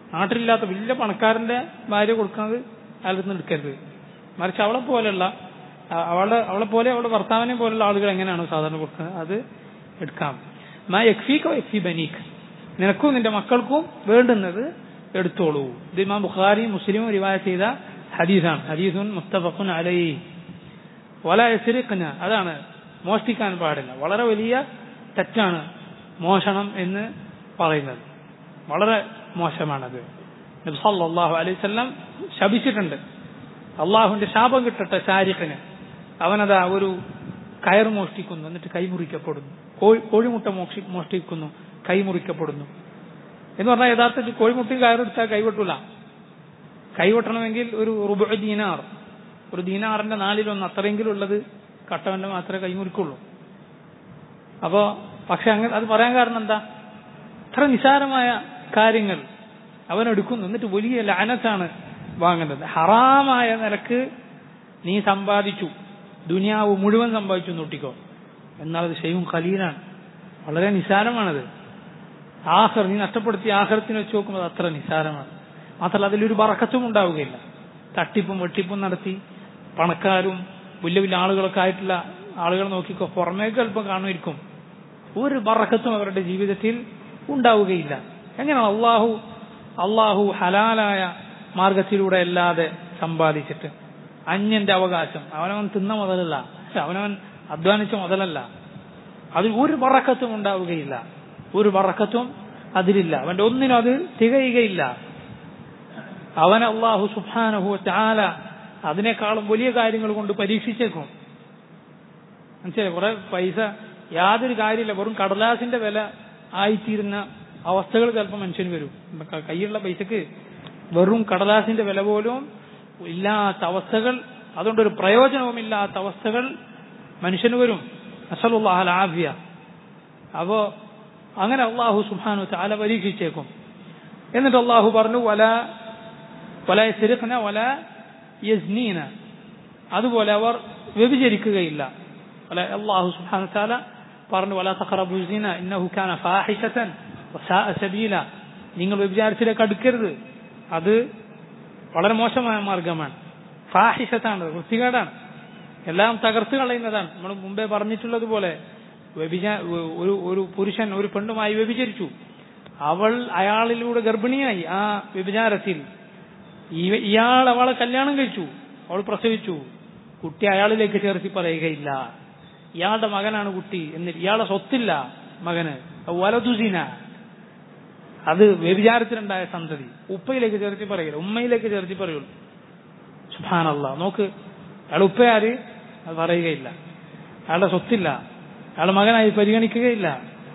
നാട്ടിലില്ലാത്ത വലിയ പണക്കാരന്റെ ഭാര്യ കൊടുക്കുന്നത് അയാളുടെ നിന്ന് എടുക്കരുത് മറിച്ച് അവളെ പോലെയുള്ള അ- അവളുടെ അവളെ പോലെ അവളുടെ ഭർത്താവിനെ പോലുള്ള ആളുകൾ എങ്ങനെയാണോ സാധാരണ കൊടുക്കുന്നത് അത് എടുക്കാം മാ യക്ഫീക്കോ യക്ഫി ബനീക്ക് നിനക്കും നിന്റെ മക്കൾക്കും വേണ്ടുന്നത് എടുത്തോളൂ ഇത് ഇമാം ബുഖാരിയും മുസ്ലിമും റിവായ ചെയ്ത ഹദീസാണ് ഹദീസുൻ മുസ്തഫഖുൻ അലൈ വല എസിറിഖ്ന അതാണ് മോഷ്ടിക്കാൻ പാടില്ല വളരെ വലിയ തെറ്റാണ് മോഷണം എന്ന് പറയുന്നത് വളരെ മോശമാണത് നബി സല്ലല്ലാഹു അലൈഹി വസല്ലം ശപിച്ചിട്ടുണ്ട് അള്ളാഹുവിന്റെ ശാപം കിട്ടട്ടെ ശാരിഖിന് അവനതാ ഒരു കയർ മോഷ്ടിക്കുന്നു എന്നിട്ട് കൈമുറിക്കപ്പെടുന്നു കോഴി കോഴിമുട്ട മോക്ഷി മോഷ്ടിക്കുന്നു കൈമുറിക്കപ്പെടുന്നു എന്ന് പറഞ്ഞാൽ യഥാർത്ഥത്തിൽ കോഴിമുട്ടയും കയറെടുത്താൽ കൈവെട്ടൂല കൈവെട്ടണമെങ്കിൽ ഒരു റുബ ദീനാർ ഒരു ദീനാറിന്റെ നാലിലൊന്ന് അത്രയെങ്കിലും ഉള്ളത് കട്ടവന്റെ മാത്രമേ കൈമുറിക്കുള്ളൂ അപ്പോ പക്ഷെ അങ്ങനെ അത് പറയാൻ കാരണം എന്താ ഇത്ര നിസാരമായ കാര്യങ്ങൾ അവൻ എടുക്കുന്നു എന്നിട്ട് വലിയ ലാനത്താണ് വാങ്ങുന്നത് ഹറാമായ നിലക്ക് നീ സമ്പാദിച്ചു ദുനിയാവ് മുഴുവൻ സമ്പാദിച്ചു നോട്ടിക്കോ എന്നാൽ അത് ഷെയ്യും ഖലീലാണ് വളരെ നിസാരമാണത് ആഹർ നീ നഷ്ടപ്പെടുത്തിയ ആഹർത്തിന് വെച്ച് നോക്കുമ്പോൾ അത് അത്ര നിസാരമാണ് മാത്രമല്ല അതിലൊരു ബറക്കത്തും ഉണ്ടാവുകയില്ല തട്ടിപ്പും വെട്ടിപ്പും നടത്തി പണക്കാരും വലിയ വലിയ ആളുകളൊക്കെ ആയിട്ടുള്ള ആളുകൾ നോക്കിക്കോ പുറമേക്ക് അല്പം കാണുമായിരിക്കും ഒരു ബറക്കത്തും അവരുടെ ജീവിതത്തിൽ ഉണ്ടാവുകയില്ല എങ്ങനെയാണ് അള്ളാഹു അള്ളാഹു ഹലാലായ മാർഗത്തിലൂടെ അല്ലാതെ സമ്പാദിച്ചിട്ട് അന്യന്റെ അവകാശം അവനവൻ തിന്ന മുതലല്ല അവനവൻ അധ്വാനിച്ച മുതലല്ല അതിൽ ഒരു ബറക്കത്തും ഉണ്ടാവുകയില്ല ഒരു ബറക്കത്തും അതിലില്ല അവന്റെ ഒന്നിനും അത് തികയുകയില്ല അവൻ അള്ളാഹു സുബാനഹു ചാല അതിനേക്കാളും വലിയ കാര്യങ്ങൾ കൊണ്ട് പരീക്ഷിച്ചേക്കും മനസ്സിലായി കുറെ പൈസ യാതൊരു കാര്യമില്ല വെറും കടലാസിന്റെ വില ആയിത്തീരുന്ന അവസ്ഥകൾ ചിലപ്പോൾ മനുഷ്യന് വരും ക- കയ്യിലുള്ള പൈസക്ക് വെറും കടലാസിന്റെ വില പോലും ഇല്ലാത്ത അവസ്ഥകൾ അതുകൊണ്ടൊരു പ്രയോജനവുമില്ലാത്ത അവസ്ഥകൾ മനുഷ്യന് വരും അസലുല്ലാഹൽ ആഫിയ അപ്പോ അങ്ങനെ അള്ളാഹു സുബാനു ചാല പരീക്ഷിച്ചേക്കും എന്നിട്ട് അള്ളാഹു പറഞ്ഞു വല വല സിരിഖ്ന വല യസ്നീന അതുപോലെ അവർ വ്യഭിചരിക്കുകയില്ല വല അള്ളാഹു സുബാനു ചാല പറഞ്ഞു വല തഖറബു സിന ഇന്നഹു കാന ഫാഹിഷതൻ വസാഅ സബീല നിങ്ങൾ വ്യഭിചാരത്തിലേക്ക് അടുക്കരുത് അത് വളരെ മോശമായ മാർഗമാണ് ഫാഹിഷത്താണ് വൃത്തികേടാണ് എല്ലാം തകർത്ത് കളയുന്നതാണ് നമ്മൾ മുമ്പേ പറഞ്ഞിട്ടുള്ളതുപോലെ വ്യഭിചാ ഒരു ഒരു പുരുഷൻ ഒരു പെണ്ണുമായി വ്യഭിചരിച്ചു അവൾ അയാളിലൂടെ ഗർഭിണിയായി ആ വ്യഭിചാരത്തിൽ ഈ- ഇയാൾ അവളെ കല്യാണം കഴിച്ചു അവൾ പ്രസവിച്ചു കുട്ടി അയാളിലേക്ക് ചേർത്തി പറയുകയില്ല ഇയാളുടെ മകനാണ് കുട്ടി എന്നിട്ട് ഇയാളുടെ സ്വത്തില്ല മകന് വലതുസിന അത് വ്യഭിചാരത്തിലുണ്ടായ സന്തതി ഉപ്പയിലേക്ക് ചേർത്തി പറയില്ല ഉമ്മയിലേക്ക് ചേർത്തി പറയുള്ളൂ സുഭാനല്ല നോക്ക് അയാൾ ഉപ്പയാര് അത് പറയുകയില്ല അയാളുടെ സ്വത്തില്ല അയാളുടെ മകനായി പരിഗണിക്കുകയില്ല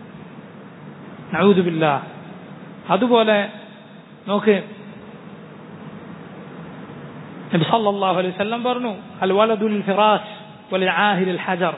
നഴുതുമില്ല അതുപോലെ നോക്ക് നബി സല്ലല്ലാഹു അലൈഹി വസല്ലം പറഞ്ഞു അൽ വലദുൽ ഫിറാസ് വൽ ആഹിൽ ഹജർ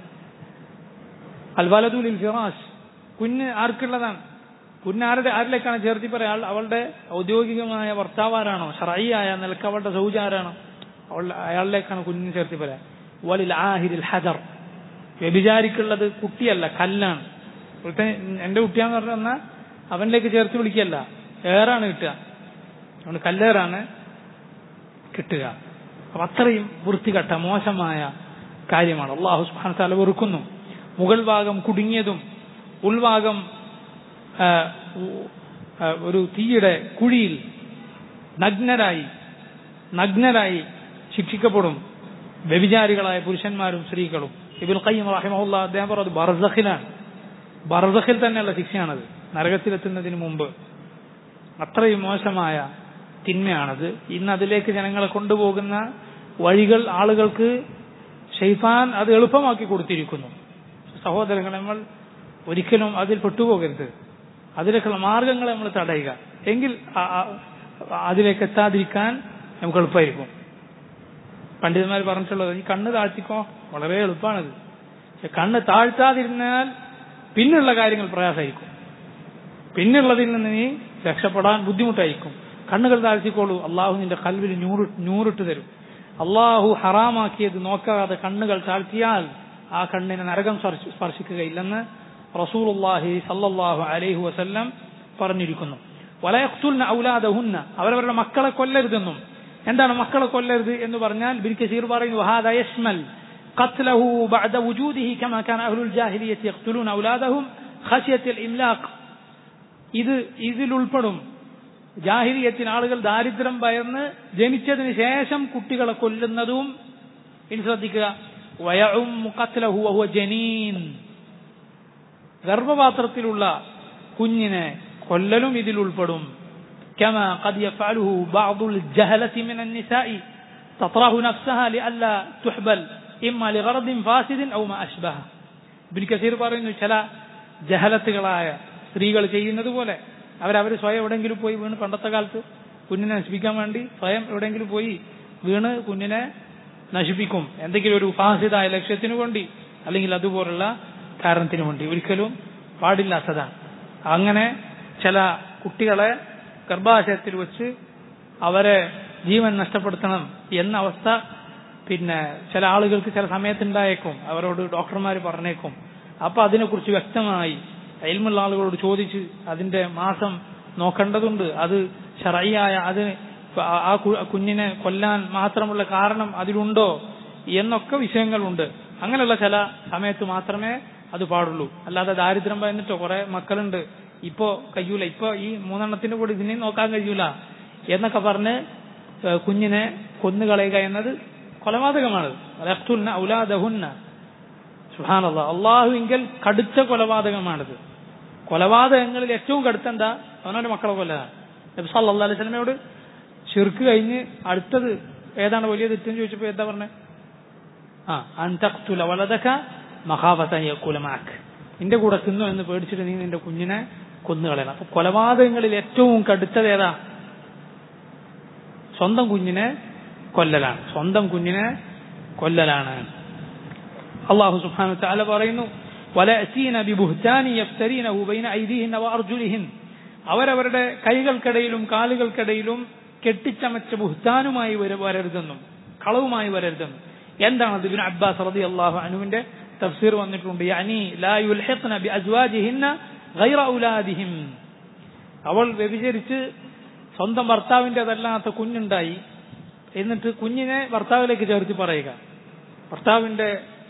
അൽ വലദുൽ ഫിറാസ് കുഞ്ഞ് ആർക്കുള്ളതാണ് കുഞ്ഞ് ആരുടെ ആരിലേക്കാണ് ചേർത്തി പറയാ ആൾ അവളുടെ ഔദ്യോഗികമായ ഭർത്താവ് ആരാണോ ഷറൈയായ നിലക്ക് അവളുടെ സൗജ ആരാണോ അവൾ അയാളിലേക്കാണ് കുഞ്ഞിന് ചേർത്തി പറയാ വലിൽ ആഹിരിൽ ഹജർ വ്യഭിചാരിക്കുള്ളത് കുട്ടിയല്ല കല്ലാണ് ഒരുത്തൻ എന്റെ കുട്ടിയാന്ന് പറഞ്ഞു വന്നാൽ അവനിലേക്ക് ചേർത്ത് വിളിക്കല്ല ഏറാണ് കിട്ടുക അതുകൊണ്ട് കല്ലേറാണ് കിട്ടുക അപ്പൊ അത്രയും വൃത്തികെട്ട മോശമായ കാര്യമാണ് അള്ളാഹു സുബ്ഹാനഹു തആല വെറുക്കുന്നു മുകൾ ഭാഗം കുടുങ്ങിയതും ഉൾഭാഗം ആ, ഉ- ആ, ഒരു തീയുടെ കുഴിയിൽ നഗ്നരായി നഗ്നരായി ശിക്ഷിക്കപ്പെടും വ്യഭിചാരികളായ പുരുഷന്മാരും സ്ത്രീകളും ഇബുൽ ഖയ്യം റഹിമഹുല്ല അദ്ദേഹം പറഞ്ഞത് ബർസഖിലാണ് ബർസഖിൽ തന്നെയുള്ള ശിക്ഷയാണത് നരകത്തിലെത്തുന്നതിന് മുമ്പ് അത്രയും മോശമായ തിന്മയാണത് ഇന്ന് അതിലേക്ക് ജനങ്ങളെ കൊണ്ടുപോകുന്ന വഴികൾ ആളുകൾക്ക് ഷെയ്ഫാൻ അത് എളുപ്പമാക്കി കൊടുത്തിരിക്കുന്നു സഹോദരങ്ങൾ നമ്മൾ ഒരിക്കലും അതിൽ പെട്ടുപോകരുത് അതിലേക്കുള്ള മാർഗങ്ങളെ നമ്മൾ തടയുക എങ്കിൽ ആ- ആ- അതിലേക്ക് എത്താതിരിക്കാൻ നമുക്ക് എളുപ്പമായിരിക്കും പണ്ഡിതന്മാർ പറഞ്ഞിട്ടുള്ളത് ഈ കണ്ണ് താഴ്ത്തിക്കോ വളരെ എളുപ്പമാണത് പക്ഷെ കണ്ണ് താഴ്ത്താതിരുന്നാൽ പിന്നുള്ള കാര്യങ്ങൾ പ്രയാസമായിരിക്കും പിന്നുള്ളതിൽ നിന്ന് നീ രക്ഷപ്പെടാൻ ബുദ്ധിമുട്ടായിരിക്കും കണ്ണുകൾ താഴ്ത്തിക്കോളൂ അള്ളാഹു നിന്റെ കൽവിൽ നൂറ് നൂറിട്ട് തരും അള്ളാഹു ഹറാമാക്കിയത് നോക്കാതെ കണ്ണുകൾ താഴ്ത്തിയാൽ ആ കണ്ണിനെ നരകം സ്പർശി- സ്പർശിക്കുകയില്ലെന്ന് റസൂലുള്ളാഹി സല്ലല്ലാഹു അലൈഹി വസല്ലം പറഞ്ഞിരിക്കുന്നു വലയഖ്തുൽന ഔലാദഹുന്ന അവരവരുടെ മക്കളെ കൊല്ലരുതെന്നും എന്താണ് മക്കളെ കൊല്ലരുത് എന്ന് പറഞ്ഞാൽ ബിൻ കസീർ പറയുന്നു വഹാദ യശ്മൽ قتله بعد وجوده كما كان أهل الجاهلية يقتلون أولادهم خشية الإملاق ഇത് ഇതിൽ ഉൾപ്പെടും ജാഹിരിയത്തിന് ആളുകൾ ദാരിദ്ര്യം ഭയന്ന് ജനിച്ചതിന് ശേഷം കുട്ടികളെ കൊല്ലുന്നതും ഇനി ശ്രദ്ധിക്കുക വയഉം ഖത്ലഹു വഹുവ ജനീൻ ഗർഭപാത്രത്തിലുള്ള കുഞ്ഞിനെ കൊല്ലലും ഇതിൽ ഉൾപ്പെടും كما قد يفعله بعض الجهلة من النساء تطرح نفسها لئلا تحبل إما لغرض فاسد أو ما أشبه ഇബിൻ കസീർ പറയുന്നു ചില ജഹലത്തുകളായ സ്ത്രീകൾ ചെയ്യുന്നത് പോലെ അവരവർ സ്വയം എവിടെയെങ്കിലും പോയി വീണ് പണ്ടത്തെ കാലത്ത് കുഞ്ഞിനെ നശിപ്പിക്കാൻ വേണ്ടി സ്വയം എവിടെയെങ്കിലും പോയി വീണ് കുഞ്ഞിനെ നശിപ്പിക്കും എന്തെങ്കിലും ഒരു ഫാസിതായ ലക്ഷ്യത്തിനു വേണ്ടി അല്ലെങ്കിൽ അതുപോലുള്ള കാരണത്തിനു വേണ്ടി ഒരിക്കലും പാടില്ലാത്തതാണ് അങ്ങനെ ചില കുട്ടികളെ ഗർഭാശയത്തിൽ വെച്ച് അവരെ ജീവൻ നഷ്ടപ്പെടുത്തണം എന്ന അവസ്ഥ പിന്നെ ചില ആളുകൾക്ക് ചില സമയത്തുണ്ടായേക്കും അവരോട് ഡോക്ടർമാർ പറഞ്ഞേക്കും അപ്പൊ അതിനെക്കുറിച്ച് വ്യക്തമായി അയൽമുള്ള ആളുകളോട് ചോദിച്ച് അതിന്റെ മാസം നോക്കേണ്ടതുണ്ട് അത് ഷറയ്യായ അതിന് ആ കുഞ്ഞിനെ കൊല്ലാൻ മാത്രമുള്ള കാരണം അതിലുണ്ടോ എന്നൊക്കെ വിഷയങ്ങളുണ്ട് അങ്ങനെയുള്ള ചില സമയത്ത് മാത്രമേ അത് പാടുള്ളൂ അല്ലാതെ ദാരിദ്ര്യം ഭയന്നിട്ടോ കുറെ മക്കളുണ്ട് ഇപ്പോ കഴിയൂല ഇപ്പൊ ഈ മൂന്നെണ്ണത്തിന്റെ കൂടെ ഇതിനെയും നോക്കാൻ കഴിയൂല എന്നൊക്കെ പറഞ്ഞ് കുഞ്ഞിനെ കൊന്നുകളയുക എന്നത് കൊലപാതകമാണ് ഔലാദഹുന്ന സുഹാനല്ല അള്ളാഹുവിങ്കൽ കടുത്ത കൊലപാതകമാണിത് കൊലപാതകങ്ങളിൽ ഏറ്റവും കടുത്ത എന്താ അവനവന്റെ മക്കളെ കൊല്ലതാണ് നബി സല്ലാ അലൈഹി സ്വലമയോട് ഷിർക്ക് കഴിഞ്ഞ് അടുത്തത് ഏതാണ് വലിയ തെറ്റെന്ന് ചോദിച്ചപ്പോ എന്താ പറഞ്ഞത് ആ അന്തക്തുല വളതക മഹാബത്തക്കുലമാക്ക് നിന്റെ കൂടെ തിന്നു എന്ന് പേടിച്ചിട്ട് നീ നിന്റെ കുഞ്ഞിനെ കൊന്നുകളയണം അപ്പൊ കൊലപാതകങ്ങളിൽ ഏറ്റവും കടുത്തത് ഏതാ സ്വന്തം കുഞ്ഞിനെ കൊല്ലലാണ് സ്വന്തം കുഞ്ഞിനെ കൊല്ലലാണ് അള്ളാഹു സുബ്ഹാനഹു തആല പറയുന്നു വലഅസീന ബിബുഹ്താനി യഫ്തരീനഹു ബൈന ഐദീഹിന്ന വഅർജുലിഹിൻ അവരവരുടെ കൈകൾക്കിടയിലും കാലുകൾക്കിടയിലും കെട്ടിച്ചമച്ച ബുഹ്താനുമായി വരരുതെന്നും കളവുമായി വരരുതെന്നും എന്താണത് ഇബ്നു അബ്ബാസ് റളിയല്ലാഹു അൻഹുവിന്റെ തഫ്സീർ വന്നിട്ടുണ്ട് യാനി ലാ യുൽഹിഖ്ന ബി അസ്വാജിഹിന്ന ഗൈറ ഔലാദിഹിം അവൾ വ്യഭിചരിച്ച് സ്വന്തം ഭർത്താവിൻ്റെതല്ലാത്ത കുഞ്ഞുണ്ടായി എന്നിട്ട് കുഞ്ഞിനെ ഭർത്താവിലേക്ക് ചേർത്തി പറയുക ഭർത്താവിന്റെ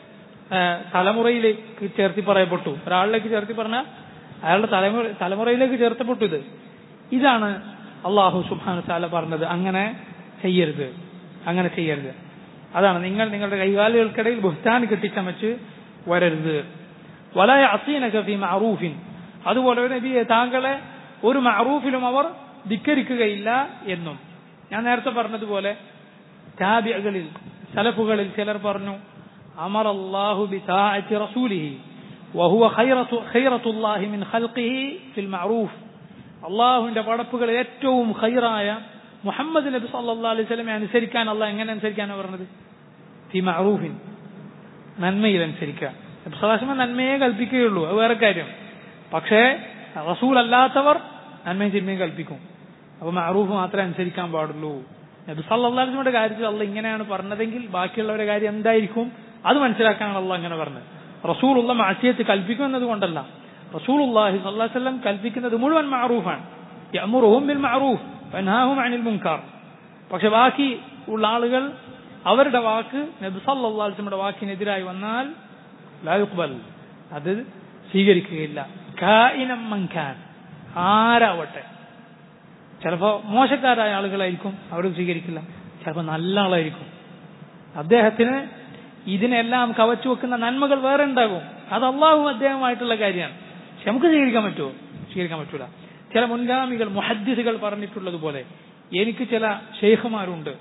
തലമുറയിലേക്ക് ചേർത്തി പറയപ്പെട്ടു ഒരാളിലേക്ക് ചേർത്തി പറഞ്ഞാൽ അയാളുടെ തലമുറ തലമുറയിലേക്ക് ചേർത്തപ്പെട്ടു ഇത് ഇതാണ് അള്ളാഹു സുബാനു താല പറഞ്ഞത് അങ്ങനെ ചെയ്യരുത് അങ്ങനെ ചെയ്യരുത് അതാണ് നിങ്ങൾ നിങ്ങളുടെ കൈകാലുകൾക്കിടയിൽ ബുഹ്താൻ കെട്ടിച്ചമച്ച് വരരുത് വലായ അസീന കഫി മഅറൂഫിൻ അതുപോലെ നബിയെ താങ്കളെ ഒരു മഅറൂഫിലും അവർ ധിക്കരിക്കുകയില്ല എന്നും ഞാൻ നേരത്തെ പറഞ്ഞതുപോലെ താബികളിൽ സലഫുകളിൽ ചിലർ പറഞ്ഞു അമർ അള്ളാഹു ബിതാഅത്തി റസൂലിഹി وهو خيرة خيرة الله من خلقه في المعروف അള്ളാഹുവിന്റെ പടപ്പുകളിൽ ഏറ്റവും ഖൈറായ മുഹമ്മദ് നബി സല്ലാ അലൈഹി സ്വലമെ അനുസരിക്കാൻ അള്ളാഹ് എങ്ങനെ അനുസരിക്കാനാണ് പറഞ്ഞത് ഫി മഅറൂഫിൻ നന്മയിൽ അനുസരിക്കുക നബ്സലാസ്മ നന്മയെ കൽപ്പിക്കുകയുള്ളൂ അത് വേറെ കാര്യം പക്ഷേ റസൂൽ അല്ലാത്തവർ നന്മയും തിന്മയും കൽപ്പിക്കും അപ്പൊ മഅറൂഫ് മാത്രമേ അനുസരിക്കാൻ പാടുള്ളൂ നബി സല്ലാസ്മയുടെ കാര്യത്തിൽ അള്ള ഇങ്ങനെയാണ് പറഞ്ഞതെങ്കിൽ ബാക്കിയുള്ളവരുടെ കാര്യം എന്തായിരിക്കും അത് മനസ്സിലാക്കാനാണ് അള്ള അങ്ങനെ പറഞ്ഞത് റസൂലുള്ള മാസിയത്ത് കൽപ്പിക്കും എന്നതുകൊണ്ടല്ല റസൂലുള്ളാഹി സ്വല്ലല്ലാഹു അലൈഹി വസല്ലം കൽപ്പിക്കുന്നത് മുഴുവൻ മഅറൂഫാണ് യഅമുറുഹും ബിൽ മഅറൂഫ് വൻഹാഹും അനിൽ മുൻകാർ പക്ഷെ ബാക്കി ഉള്ള ആളുകൾ അവരുടെ വാക്ക് നബി സല്ലല്ലാഹു അലൈഹി വസല്ലമയുടെ വാക്കിനെതിരായി വന്നാൽ ലാ യുഖ്ബൽ അത് സ്വീകരിക്കുകയില്ല കായിനം മൻകാൻ ആരാവട്ടെ ചിലപ്പോ മോശക്കാരായ ആളുകളായിരിക്കും അവർ സ്വീകരിക്കില്ല ചിലപ്പോ നല്ല ആളായിരിക്കും അദ്ദേഹത്തിന് ഇതിനെല്ലാം കവച്ചു വെക്കുന്ന നന്മകൾ വേറെ ഉണ്ടാകും അത് അള്ളാഹു അദ്ദേഹമായിട്ടുള്ള കാര്യമാണ് പക്ഷെ നമുക്ക് സ്വീകരിക്കാൻ പറ്റുമോ സ്വീകരിക്കാൻ പറ്റൂല ചില മുൻഗാമികൾ മുഹദ്ദിസുകൾ പറഞ്ഞിട്ടുള്ളതുപോലെ എനിക്ക് ചില ഷെയ്ഖുമാരുണ്ട്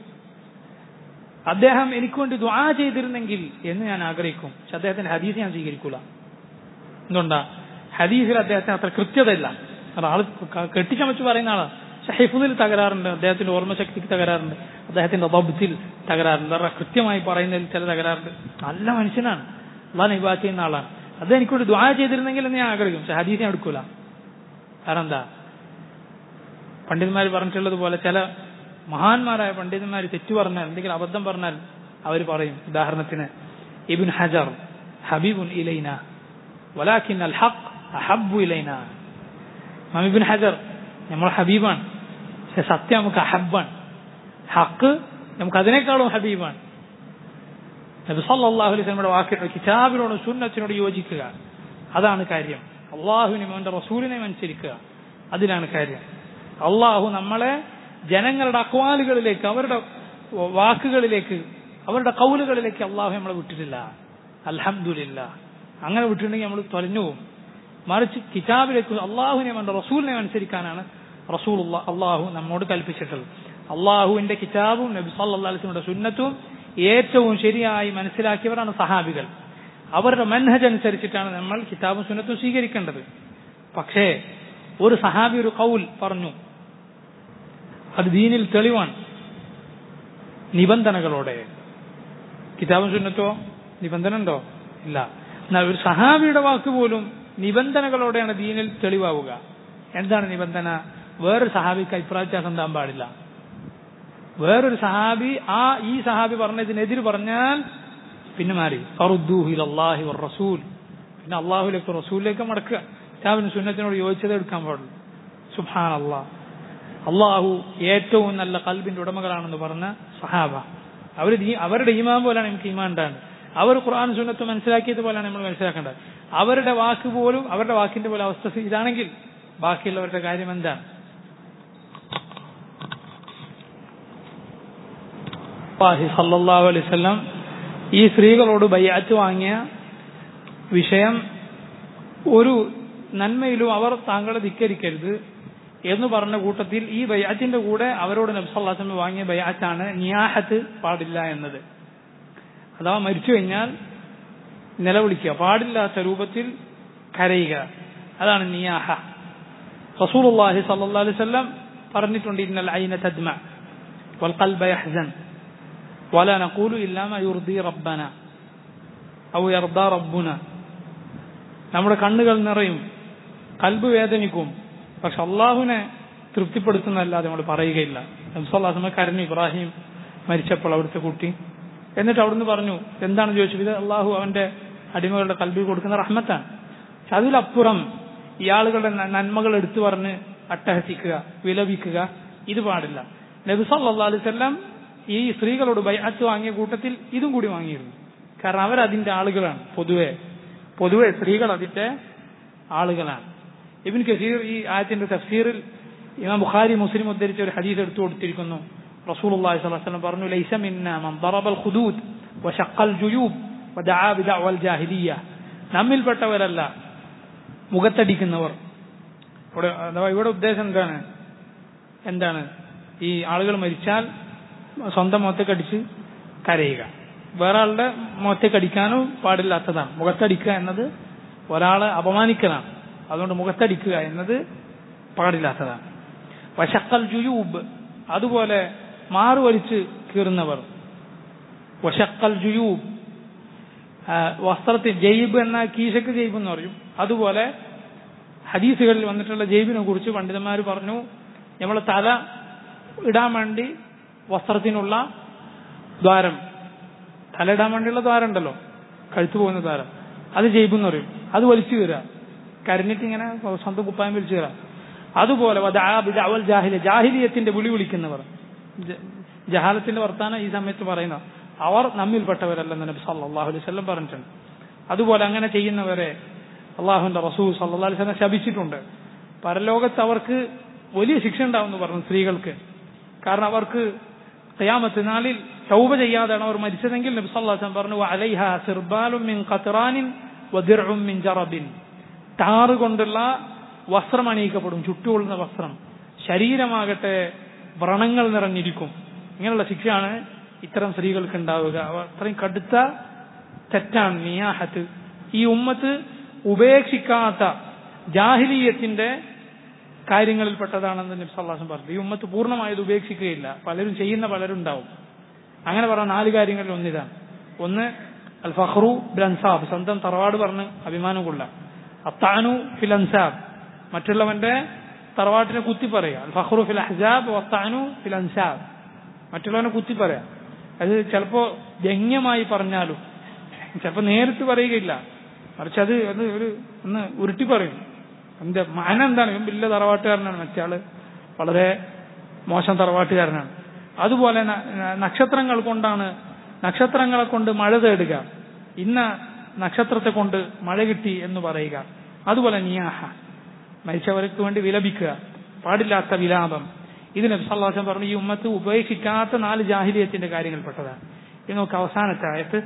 അദ്ദേഹം എനിക്ക് വേണ്ടി ദ്വാ ചെയ്തിരുന്നെങ്കിൽ എന്ന് ഞാൻ ആഗ്രഹിക്കും പക്ഷെ അദ്ദേഹത്തിന്റെ ഹദീസ് ഞാൻ സ്വീകരിക്കൂല എന്തുകൊണ്ടാ ഹദീസിൽ അദ്ദേഹത്തിന് അത്ര കൃത്യതയില്ല ആള് കെട്ടിച്ചമച്ച് പറയുന്ന ആളാണ് പക്ഷെ ഹിഫുദിൽ തകരാറുണ്ട് അദ്ദേഹത്തിന്റെ ഓർമ്മശക്തിക്ക് തകരാറുണ്ട് അദ്ദേഹത്തിന്റെ ദബ്ത്തിൽ തകരാറുണ്ട് അവരുടെ കൃത്യമായി പറയുന്നതിൽ ചില തകരാറുണ്ട് നല്ല മനുഷ്യനാണ് അള്ളാഹ് നിബാ ചെയ്യുന്ന ആളാണ് അത് എനിക്കൊരു ദ്വാ ചെയ്തിരുന്നെങ്കിൽ എന്ന് ഞാൻ ആഗ്രഹിക്കും പക്ഷെ ഹദീസ് ഞാൻ എടുക്കൂല കാരണം എന്താ പണ്ഡിതന്മാർ പറഞ്ഞിട്ടുള്ളത് പോലെ ചില മഹാന്മാരായ പണ്ഡിതന്മാർ തെറ്റു പറഞ്ഞാൽ എന്തെങ്കിലും അബദ്ധം പറഞ്ഞാൽ അവർ പറയും ഉദാഹരണത്തിന് ഇബിൻ ഹജർ ഹബീബുൻ ഇലൈന വലാഖിൻ അൽ ഹഖ് അഹബു ഇലൈന മമിബിൻ ഹജർ നമ്മൾ ഹബീബാണ് പക്ഷെ സത്യം നമുക്ക് അഹബാണ് ഹക്ക് നമുക്ക് അതിനേക്കാളും ഹബീബാണ് നബി സല്ലല്ലാഹു അലൈഹി വസല്ലമയുടെ വാക്കിനോട് കിതാബിനോട് സുന്നത്തിനോട് യോജിക്കുക അതാണ് കാര്യം അള്ളാഹുവിനെയും അവന്റെ റസൂലിനെയും അനുസരിക്കുക അതിലാണ് കാര്യം അള്ളാഹു നമ്മളെ ജനങ്ങളുടെ അക്വാലുകളിലേക്ക് അവരുടെ വാക്കുകളിലേക്ക് അവരുടെ കൗലുകളിലേക്ക് അള്ളാഹു നമ്മളെ വിട്ടിട്ടില്ല അൽഹംദുലില്ല അങ്ങനെ വിട്ടിട്ടുണ്ടെങ്കിൽ നമ്മൾ തൊലഞ്ഞു പോകും മറിച്ച് കിതാബിലേക്ക് അള്ളാഹുവിനെയും അവന്റെ റസൂലിനെയും അനുസരിക്കാനാണ് റസൂൽ അള്ളാഹു നമ്മോട് കൽപ്പിച്ചിട്ടുള്ളത് അള്ളാഹുവിന്റെ കിതാബും നബി സല്ലല്ലാഹു അലൈഹി വസല്ലമയുടെ സുന്നത്തും ഏറ്റവും ശരിയായി മനസ്സിലാക്കിയവരാണ് സഹാബികൾ അവരുടെ മനഹജ് അനുസരിച്ചിട്ടാണ് നമ്മൾ കിതാബും സുന്നത്തും സ്വീകരിക്കേണ്ടത് പക്ഷേ ഒരു സഹാബി ഒരു കൗൽ പറഞ്ഞു അത് ദീനിൽ തെളിവാണ് നിബന്ധനകളോടെ കിതാബും സുന്നത്തോ നിബന്ധന ഉണ്ടോ ഇല്ല എന്നാൽ ഒരു സഹാബിയുടെ വാക്ക് പോലും നിബന്ധനകളോടെയാണ് ദീനിൽ തെളിവാവുക എന്താണ് നിബന്ധന വേറൊരു സഹാബിക്ക് അഭിപ്രായ വ്യത്യാസം താൻ പാടില്ല വേറൊരു സഹാബി ആ ഈ സഹാബി പറഞ്ഞതിനെതിര് പറഞ്ഞാൽ പിന്നെ മാറി ഫറുദ്ദൂഹിലല്ലാഹി റസൂൽ പിന്നെ അള്ളാഹുലേക്ക് റസൂലിലേക്ക് മടക്കുക കിതാബിന് സുന്നത്തിനോട് യോജിച്ചത് എടുക്കാൻ പാടുള്ളൂ സുഹാൻ അള്ളാഹ് അള്ളാഹു ഏറ്റവും നല്ല കൽബിന്റെ ഉടമകളാണെന്ന് പറഞ്ഞ സഹാബ അവർ അവരുടെ ഈമാൻ പോലാണ് നമുക്ക് ഈമാൻ ഉണ്ടാകുന്നത് അവർ ഖുർആൻ സുന്നത്ത് മനസ്സിലാക്കിയത് പോലെയാണ് നമ്മൾ മനസ്സിലാക്കേണ്ടത് അവരുടെ വാക്ക് പോലും അവരുടെ വാക്കിന്റെ പോലെ അവസ്ഥ ഇതാണെങ്കിൽ ബാക്കിയുള്ളവരുടെ കാര്യം എന്താണ് സല്ലല്ലാഹു അലൈഹി വസല്ലം ഈ സ്ത്രീകളോട് ബയ്യാറ്റ് വാങ്ങിയ വിഷയം ഒരു നന്മയിലും അവർ താങ്കളെ ധിക്കരിക്കരുത് എന്ന് പറഞ്ഞ കൂട്ടത്തിൽ ഈ ബയ്യാറ്റിന്റെ കൂടെ അവരോട് നബ്സല്ലാസ്ലം വാങ്ങിയ ബയ്യാറ്റാണ് നിയാഹത്ത് പാടില്ല എന്നത് അഥവാ മരിച്ചു കഴിഞ്ഞാൽ നിലവിളിക്കുക പാടില്ലാത്ത രൂപത്തിൽ കരയുക അതാണ് നിയാഹ റസൂലുള്ളാഹി സല്ലല്ലാഹു അലൈഹി വസല്ലം പറഞ്ഞിട്ടുണ്ട് ഇന്നൽ ഐന തദ്മ വൽ ഖൽബ യഹ്സൻ ولا نقول إلا ما يرضي ربنا أو يرضى ربنا നമ്മുടെ കണ്ണുകൾ നിറയും കൽബ് വേദനിക്കും പക്ഷെ അള്ളാഹുവിനെ തൃപ്തിപ്പെടുത്തുന്നതല്ലാതെ നമ്മൾ പറയുകയില്ല നബ്സല്ലാസ്മ കരഞ്ഞു ഇബ്രാഹിം മരിച്ചപ്പോൾ അവിടുത്തെ കുട്ടി എന്നിട്ട് അവിടുന്ന് പറഞ്ഞു എന്താണ് ചോദിച്ചത് ഇത് അള്ളാഹു അവന്റെ അടിമകളുടെ കൽബിൽ കൊടുക്കുന്ന റഹ്മത്താണ് പക്ഷെ അതിലപ്പുറം ഇയാളുകളുടെ നന്മകൾ എടുത്തു പറഞ്ഞ് അട്ടഹസിക്കുക വിലപിക്കുക ഇത് പാടില്ല നബി സല്ലാ അലൈവല്ലാം ഈ സ്ത്രീകളോട് ബൈഅത്ത് വാങ്ങിയ കൂട്ടത്തിൽ ഇതും കൂടി വാങ്ങിയിരുന്നു കാരണം അവരതിന്റെ ആളുകളാണ് പൊതുവെ പൊതുവെ സ്ത്രീകൾ അതിന്റെ ആളുകളാണ് ഇബിൻ കസീർ ഈ ആയത്തിന്റെ തഫ്സീറിൽ ഇമാം ബുഖാരി മുസ്ലിം ഉദ്ധരിച്ച ഒരു ഹദീസ് എടുത്തു കൊടുത്തിരിക്കുന്നു റസൂൽ അള്ളാഹി പറഞ്ഞു ലൈസ മിന്ന മൻ ضرب الخدود وشق الجيوب ودعا بدعوى الجاهليه നമ്മിൽപ്പെട്ടവരല്ല മുഖത്തടിക്കുന്നവർ ഇവിടെ അഥവാ ഇവിടെ ഉദ്ദേശം എന്താണ് എന്താണ് ഈ ആളുകൾ മരിച്ചാൽ സ്വന്തം മുഖത്തേക്ക് അടിച്ച് കരയുക വേറെ ആളുടെ മുഖത്തേക്ക് അടിക്കാനും പാടില്ലാത്തതാണ് മുഖത്തടിക്കുക എന്നത് ഒരാളെ അപമാനിക്കലാണ് അതുകൊണ്ട് മുഖത്തടിക്കുക എന്നത് പാടില്ലാത്തതാണ് വശക്കൽ ജുയൂബ് അതുപോലെ മാറുവലിച്ച് കീറുന്നവർ വശക്കൽ ജുയൂബ് വസ്ത്രത്തിൽ ജയ്ബ് എന്ന കീശക്ക് ജയ്ബ് എന്ന് പറയും അതുപോലെ ഹദീസുകളിൽ വന്നിട്ടുള്ള ജയ്ബിനെ കുറിച്ച് പണ്ഡിതന്മാർ പറഞ്ഞു നമ്മൾ തല ഇടാൻ വേണ്ടി വസ്ത്രത്തിനുള്ള ദ്വാരം തലയിടാൻ വേണ്ടിയുള്ള ദ്വാരം ഉണ്ടല്ലോ കഴുത്തു പോകുന്ന ദ്വാരം അത് ജയ്ബെന്ന് പറയും അത് വലിച്ചു കയറുക കരഞ്ഞിട്ട് ഇങ്ങനെ സ്വന്തം കുപ്പായം വലിച്ചു കയറാം അതുപോലെ അവൽ ജാഹില ജാഹിലിയത്തിന്റെ വിളി വിളിക്കുന്നവർ ജഹാലത്തിന്റെ വർത്താനം ഈ സമയത്ത് പറയുന്ന അവർ നമ്മിൽപ്പെട്ടവരല്ലെന്ന് നബി സല്ലല്ലാഹു അലൈഹി വസല്ലം പറഞ്ഞിട്ടുണ്ട് അതുപോലെ അങ്ങനെ ചെയ്യുന്നവരെ അള്ളാഹുന്റെ റസൂൽ സല്ലല്ലാഹു അലൈഹി വസല്ലം ശപിച്ചിട്ടുണ്ട് പരലോകത്ത് അവർക്ക് വലിയ ശിക്ഷ ഉണ്ടാവുമെന്ന് പറഞ്ഞു സ്ത്രീകൾക്ക് കാരണം അവർക്ക് ഖിയാമത്ത് നാളിൽ തൗബ ചെയ്യാതെയാണ് അവർ മരിച്ചതെങ്കിൽ നബി സല്ലല്ലാഹു അലൈഹി വസല്ലം പറഞ്ഞു അലൈഹ സിർബാലും മിൻ ഖത്റാനിൻ വദിർഉം മിൻ ജറബിൻ ടാറ് കൊണ്ടുള്ള വസ്ത്രം അണിയിക്കപ്പെടും ചുട്ടുകൊള്ളുന്ന വസ്ത്രം ശരീരമാകട്ടെ വ്രണങ്ങൾ നിറഞ്ഞിരിക്കും ഇങ്ങനെയുള്ള ശിക്ഷയാണ് ഇത്തരം സ്ത്രീകൾക്ക് ഉണ്ടാവുക അവർ അത്രയും കടുത്ത തെറ്റാണ് നിയാഹത്ത് ഈ ഉമ്മത്ത് ഉപേക്ഷിക്കാത്ത ജാഹിലീയത്തിന്റെ കാര്യങ്ങളിൽപ്പെട്ടതാണെന്ന് നബ്സല്ലാസം പറഞ്ഞു ഈ ഉമ്മത്ത് പൂർണ്ണമായത് ഉപേക്ഷിക്കുകയില്ല പലരും ചെയ്യുന്ന പലരും ഉണ്ടാവും അങ്ങനെ പറഞ്ഞ നാല് കാര്യങ്ങളിൽ ഒന്നിതാണ് ഒന്ന് അൽ ഫഹ്റു ബിൽ അൻസാബ് സ്വന്തം തറവാട് പറഞ്ഞ് അഭിമാനം കൊള്ള അത്താനു ഫിൽ അൻസാബ് മറ്റുള്ളവന്റെ തറവാട്ടിനെ കുത്തി പറയുക അൽ ഫഹ്റു ഫിൽ അഹ്സാബ് വത്താനു ഫിൽ അൻസാബ് മറ്റുള്ളവനെ കുത്തി പറയാം അത് ചിലപ്പോ ജന്യമായി പറഞ്ഞാലും ചിലപ്പോ നേരിട്ട് പറയുകയില്ല മറിച്ച് അത് അത് ഒരു ഒന്ന് ഉരുട്ടി പറയും എന്റെ മന എന്താണ് ഇവൻ വലിയ തറവാട്ടുകാരനാണ് മറ്റേ വളരെ മോശം തറവാട്ടുകാരനാണ് അതുപോലെ ന- നക്ഷത്രങ്ങൾ കൊണ്ടാണ് നക്ഷത്രങ്ങളെ കൊണ്ട് മഴ തേടുക ഇന്ന നക്ഷത്രത്തെ കൊണ്ട് മഴ കിട്ടി എന്ന് പറയുക അതുപോലെ നിയാഹ മരിച്ചവർക്ക് വേണ്ടി വിലപിക്കുക പാടില്ലാത്ത വിലാപം ഇതിന് സല്ലാസം പറഞ്ഞു ഈ ഉമ്മത്ത് ഉപേക്ഷിക്കാത്ത നാല് ജാഹിലിയത്തിന്റെ കാര്യങ്ങൾപ്പെട്ടതാണ് ഇത് നോക്ക് അവസാനത്തെ ആയത്ത്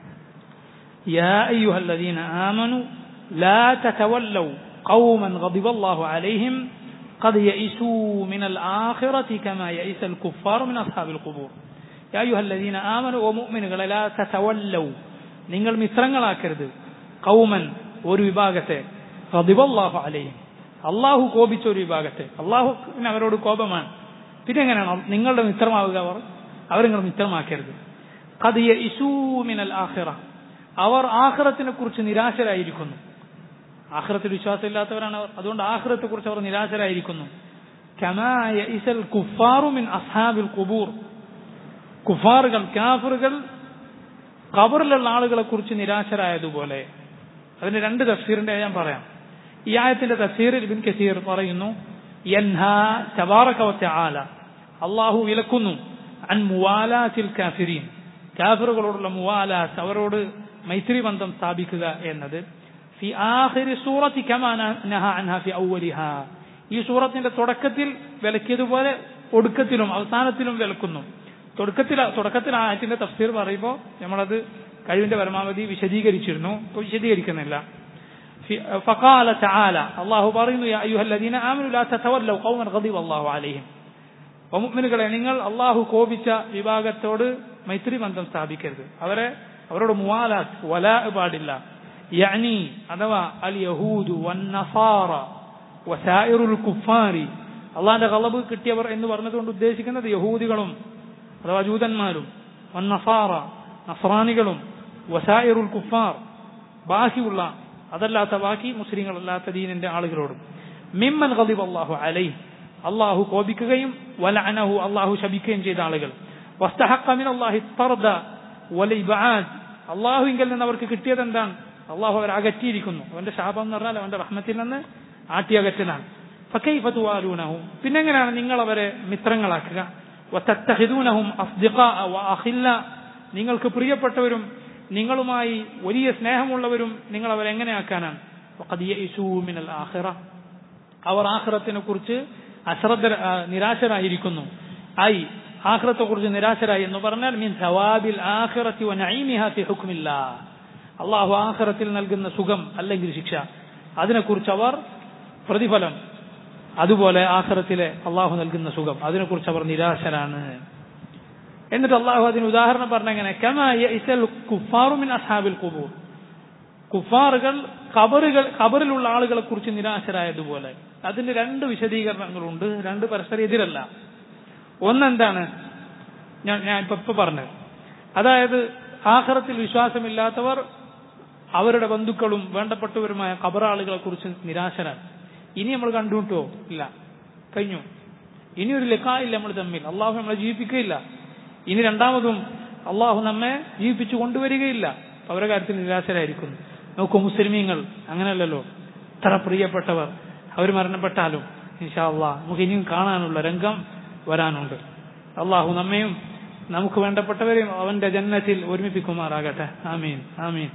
يا أيها الذين آمنوا لا تتولوا قوما غضب الله عليهم قد يئسوا من الآخرة كما يئس الكفار من أصحاب القبور يا أيها الذين آمنوا ومؤمنوا لا تتولوا നിങ്ങൾ മിത്രങ്ങളാക്കരുത് കൗമൻ ഒരു വിഭാഗത്തെ റദിബല്ലാഹു അലൈഹിം അള്ളാഹു കോപിച്ച ഒരു വിഭാഗത്തെ അള്ളാഹു പിന്നെ അവരോട് കോപമാണ് പിന്നെ എങ്ങനെയാണ് നിങ്ങളുടെ മിത്രമാവുക അവർ അവർ നിങ്ങൾ മിത്രമാക്കരുത് കദിയ ഇസൂമിനൽ ആഖിറ അവർ ആഖിറത്തിനെ കുറിച്ച് നിരാശരായിരിക്കുന്നു ആഖിറത്തിൽ വിശ്വാസമില്ലാത്തവരാണ് അവർ അതുകൊണ്ട് ആഖിറത്തെ കുറിച്ച് അവർ നിരാശരായിരിക്കുന്നു കമായ ഇസൽ കുഫാറുമിൻ അസ്ഹാബിൽ കുബൂർ കുഫാറുകൾ കാഫറുകൾ ഖബറിലുള്ള ആളുകളെ കുറിച്ച് നിരാശരായതുപോലെ അതിന് രണ്ട് തഫ്സീറിന്റെ ഞാൻ പറയാം ഈ ആയത്തിന്റെ തഫ്സീറിൽ ബിൻ കസീർ പറയുന്നു യൻഹാ തബാറക വതആല അള്ളാഹു വിലക്കുന്നു അൻ മുവാലാത്തിൽ കാഫിരീൻ കാഫിറുകളോടുള്ള മുവാലാത്ത് അവരോട് മൈത്രി ബന്ധം സ്ഥാപിക്കുക എന്നത് ഫി ആഖിരി സൂറത്തി കമാ നഹ അൻഹാ ഫി ഔവലിഹാ ഈ സൂറത്തിന്റെ തുടക്കത്തിൽ വിലക്കിയതുപോലെ ഒടുക്കത്തിലും അവസാനത്തിലും വിലക്കുന്നു തുടക്കത്തിൽ തുടക്കത്തിൽ ആ ആയത്തിന്റെ തഫ്സീർ പറയുമ്പോൾ നമ്മളത് കഴിവിന്റെ പരമാവധി വിശദീകരിച്ചിരുന്നു ഇപ്പോൾ വിശദീകരിക്കുന്നില്ല في- فقال تعالى الله പറയുന്നു يا أيها الذين آمنوا لا تتولوا قوما غضب الله عليهم മുഅ്മിനുകളെ നിങ്ങൾ അള്ളാഹു കോപിച്ച വിഭാഗത്തോട് മൈത്രി ബന്ധം സ്ഥാപിക്കരുത് അവരെ അവരോട് മുവാലാത്ത് വലാ പാടില്ല യഅനി അഥവാ അൽ യഹൂദു വൻ നസാറ വസായിറുൽ കുഫാരി അള്ളാന്റെ കളബ് കിട്ടിയവർ എന്ന് പറഞ്ഞതുകൊണ്ട് ഉദ്ദേശിക്കുന്നത് യഹൂദികളും അഥവാ ജൂതന്മാരും വൻ നസാറ നസ്രാനികളും വസായിറുൽ കുഫാർ ബാക്കിയുള്ള അതല്ലാത്ത ബാക്കി മുസ്ലിങ്ങളല്ലാത്ത ദീനിന്റെ ആളുകളോടും മിമ്മൻ ഖദിബ് അള്ളാഹു അലൈ അള്ളാഹു കോപിക്കുകയും വലഅനഹു അള്ളാഹു ശപിക്കുകയും ചെയ്ത ആളുകൾ വസ്തഹഖ മിൻ അല്ലാഹി തർദ വലൈബാദ് അള്ളാഹുവിങ്കിൽ നിന്ന് അവർക്ക് കിട്ടിയത് എന്താണ് അള്ളാഹു അവരെ അകറ്റിയിരിക്കുന്നു അവന്റെ ശാപം എന്ന് പറഞ്ഞാൽ അവന്റെ റഹ്മത്തിൽ നിന്ന് ആട്ടി അകറ്റലാണ് ഫക്കൈഫ തുവാലൂനഹും പിന്നെങ്ങനെയാണ് നിങ്ങൾ അവരെ മിത്രങ്ങളാക്കുക വതത്തഖിദൂനഹും അസ്ദിഖാഅ വഅഖില്ല നിങ്ങൾക്ക് പ്രിയപ്പെട്ടവരും നിങ്ങളുമായി വലിയ സ്നേഹമുള്ളവരും നിങ്ങൾ അവരെ എങ്ങനെയാക്കാനാണ് വഖദ് യഇസൂ മിനൽ ആഖിറ അവർ ആഖിറത്തിനെ കുറിച്ച് അശ്രദ്ധ ആ, നിരാശരായിരിക്കുന്നു ഐ ആഖിറത്തെ കുറിച്ച് നിരാശരായി എന്ന് പറഞ്ഞാൽ മീൻ സവാബിൽ ആഖിറത്തി വനഈമിഹാ ഫി ഹുക്മില്ലാ അള്ളാഹു ആഖിറത്തിൽ നൽകുന്ന സുഖം അല്ലെങ്കിൽ ശിക്ഷ അതിനെക്കുറിച്ച് അവർ പ്രതിഫലം അതുപോലെ ആഖിറത്തിലെ അള്ളാഹു നൽകുന്ന സുഖം അതിനെക്കുറിച്ച് അവർ നിരാശരാണ് എന്നിട്ട് അള്ളാഹു അതിന് ഉദാഹരണം പറഞ്ഞെങ്ങനെ കമാ യഇസൽ കുഫാറു മിൻ അസ്ഹാബിൽ ഖുബൂർ കുഫാറുകൾ ഖബറുകൾ ഖബറിലുള്ള ആളുകളെ കുറിച്ച് നിരാശരായതുപോലെ അതിന് രണ്ട് വിശദീകരണങ്ങളുണ്ട് രണ്ട് പരസ്പര എതിരല്ല ഒന്നെന്താണ് ഞാൻ ഞാൻ ഇപ്പൊ ഇപ്പൊ പറഞ്ഞത് അതായത് ആഖിറത്തിൽ വിശ്വാസമില്ലാത്തവർ അവരുടെ ബന്ധുക്കളും വേണ്ടപ്പെട്ടവരുമായ ഖബറാളുകളെ കുറിച്ച് നിരാശരാണ് ഇനി നമ്മൾ കണ്ടുമുട്ടോ ഇല്ല കഴിഞ്ഞു ഇനി ഒരു ലക്കായില്ല നമ്മൾ തമ്മിൽ അള്ളാഹു നമ്മളെ ജീവിപ്പിക്കുകയില്ല ഇനി രണ്ടാമതും അള്ളാഹു നമ്മെ ജീവിപ്പിച്ചു കൊണ്ടുവരികയില്ല അവരുടെ കാര്യത്തിൽ നിരാശരായിരിക്കുന്നു നോക്കൂ മുസ്ലിമീങ്ങൾ അങ്ങനെയല്ലല്ലോ ഇത്ര പ്രിയപ്പെട്ടവർ അവർ മരണപ്പെട്ടാലും ഇൻഷാ അള്ളാഹ് നമുക്ക് ഇനിയും കാണാനുള്ള രംഗം വരാനുണ്ട് അള്ളാഹു നമ്മയും നമുക്ക് വേണ്ടപ്പെട്ടവരെയും അവന്റെ ജന്മത്തിൽ ഒരുമിപ്പിക്കുമാറാകട്ടെ ആമീൻ ആമീൻ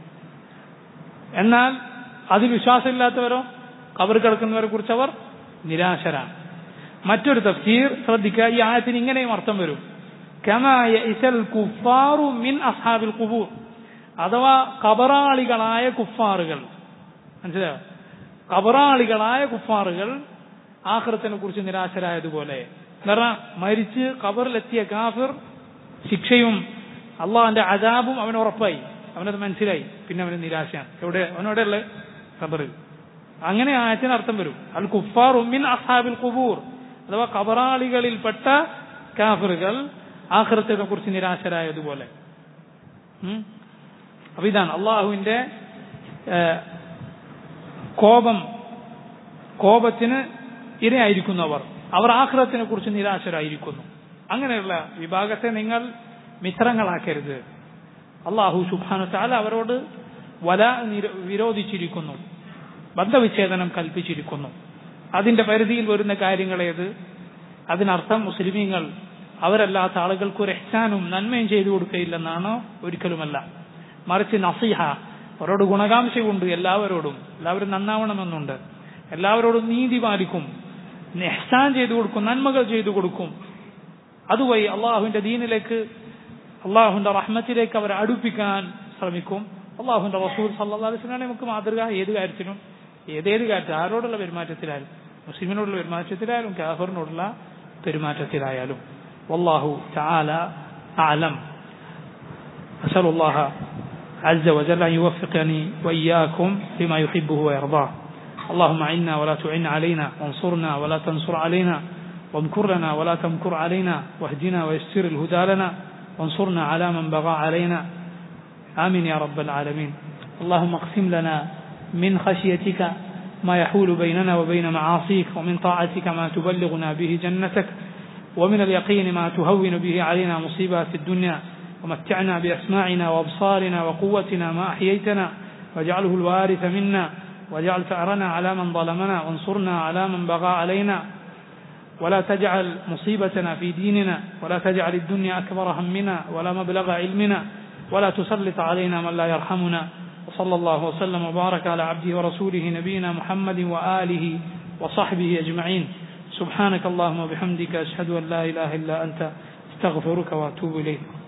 എന്നാൽ അതിൽ വിശ്വാസമില്ലാത്തവരോ കബർ കിടക്കുന്നവരെ കുറിച്ച് അവർ നിരാശരാണ് മറ്റൊരു തഫ്സീർ ശ്രദ്ധിക്കുക ഈ ആയത്തിന് ഇങ്ങനെയും അർത്ഥം വരും കമാ യഇസൽ കുഫാറു മിൻ അസ്ഹാബിൽ ഖുബൂർ അഥവാ കബറാളികളായ കുഫാറുകൾ മനസ്സിലായോ കബറാളികളായ കുഫാറുകൾ ആഖിറത്തിനെ കുറിച്ച് നിരാശരായതുപോലെ കാരണം മരിച്ച് ഖബറിലെത്തിയ കാഫിർ ശിക്ഷയും അള്ളാഹന്റെ അജാബും അവന് ഉറപ്പായി അവനത് മനസ്സിലായി പിന്നെ അവന് നിരാശയാണ് എവിടെ അവനോടെയുള്ള ഖബറിൽ അങ്ങനെ ആയത്തിന് അർത്ഥം വരും അൽ കുഫാർ ഉമ്മിൻ അസാബിൽ കുബൂർ അഥവാ കബറാളികളിൽപ്പെട്ട കാഫറുകൾ ആഖിറത്തിനെ കുറിച്ച് നിരാശരായതുപോലെ ഉം. അപ്പൊ ഇതാണ് അള്ളാഹുവിന്റെ ഏഹ്, കോപം കോപത്തിന് ഇരയായിരിക്കുന്നു അവർ അവർ ആഖിറത്തിനെ കുറിച്ച് നിരാശരായിരിക്കുന്നു അങ്ങനെയുള്ള വിഭാഗത്തെ നിങ്ങൾ മിത്രങ്ങളാക്കരുത് അള്ളാഹു സുബാനു താല അവരോട് വല നിര- വിരോധിച്ചിരിക്കുന്നു ബന്ധവിച്ഛേദനം കൽപ്പിച്ചിരിക്കുന്നു അതിന്റെ പരിധിയിൽ വരുന്ന കാര്യങ്ങളേത് അതിനർത്ഥം മുസ്ലിമീങ്ങൾ അവരല്ലാത്ത ആളുകൾക്ക് ഒരു എഹ്സാനും നന്മയും ചെയ്തു കൊടുക്കുകയില്ലെന്നാണോ ഒരിക്കലുമല്ല മറിച്ച് നസീഹ അവരോട് ഗുണകാംക്ഷയുണ്ട് എല്ലാവരോടും എല്ലാവരും നന്നാവണമെന്നുണ്ട് എല്ലാവരോടും നീതി പാലിക്കും എഹ്സാൻ ചെയ്തു കൊടുക്കും നന്മകൾ ചെയ്തു കൊടുക്കും അതുവഴി അള്ളാഹുവിന്റെ ദീനിലേക്ക് അള്ളാഹുവിന്റെ റഹ്മത്തിലേക്ക് അവരെ അടുപ്പിക്കാൻ ശ്രമിക്കും അള്ളാഹുവിന്റെ റസൂൽ സല്ലാസ്ലാണ് നമുക്ക് മാതൃക ഏത് കാര്യത്തിനും ഏതേത് കാര്യത്തിൽ ആരോടുള്ള പെരുമാറ്റത്തിലായാലും മുസ്ലിമിനോടുള്ള പെരുമാറ്റത്തിലായാലും കാഫറിനോടുള്ള പെരുമാറ്റത്തിലായാലും والله تعالى أعلم أسأل الله عز وجل أن يوفقني وإياكم لما يحبه ويرضاه اللهم عنا ولا تعن علينا وانصرنا ولا تنصر علينا وامكر لنا ولا تمكر علينا واهدنا ويسر الهدى لنا وانصرنا على من بغى علينا آمين يا رب العالمين اللهم اقسم لنا من خشيتك ما يحول بيننا وبين معاصيك ومن طاعتك ما تبلغنا به جنتك ومن اليقين ما تهون به علينا مصيبات الدنيا ومتعنا بأسماعنا وأبصارنا وقوتنا ما أحييتنا واجعله الوارث منا واجعل ثأرنا على من ظلمنا وانصرنا على من بغى علينا ولا تجعل مصيبتنا في ديننا ولا تجعل الدنيا أكبر همنا ولا مبلغ علمنا ولا تسلط علينا من لا يرحمنا وصلى الله وسلم وبارك على عبده ورسوله نبينا محمد وآله وصحبه أجمعين سبحانك اللهم وبحمدك أشهد أن لا إله إلا أنت استغفرك وأتوب إليك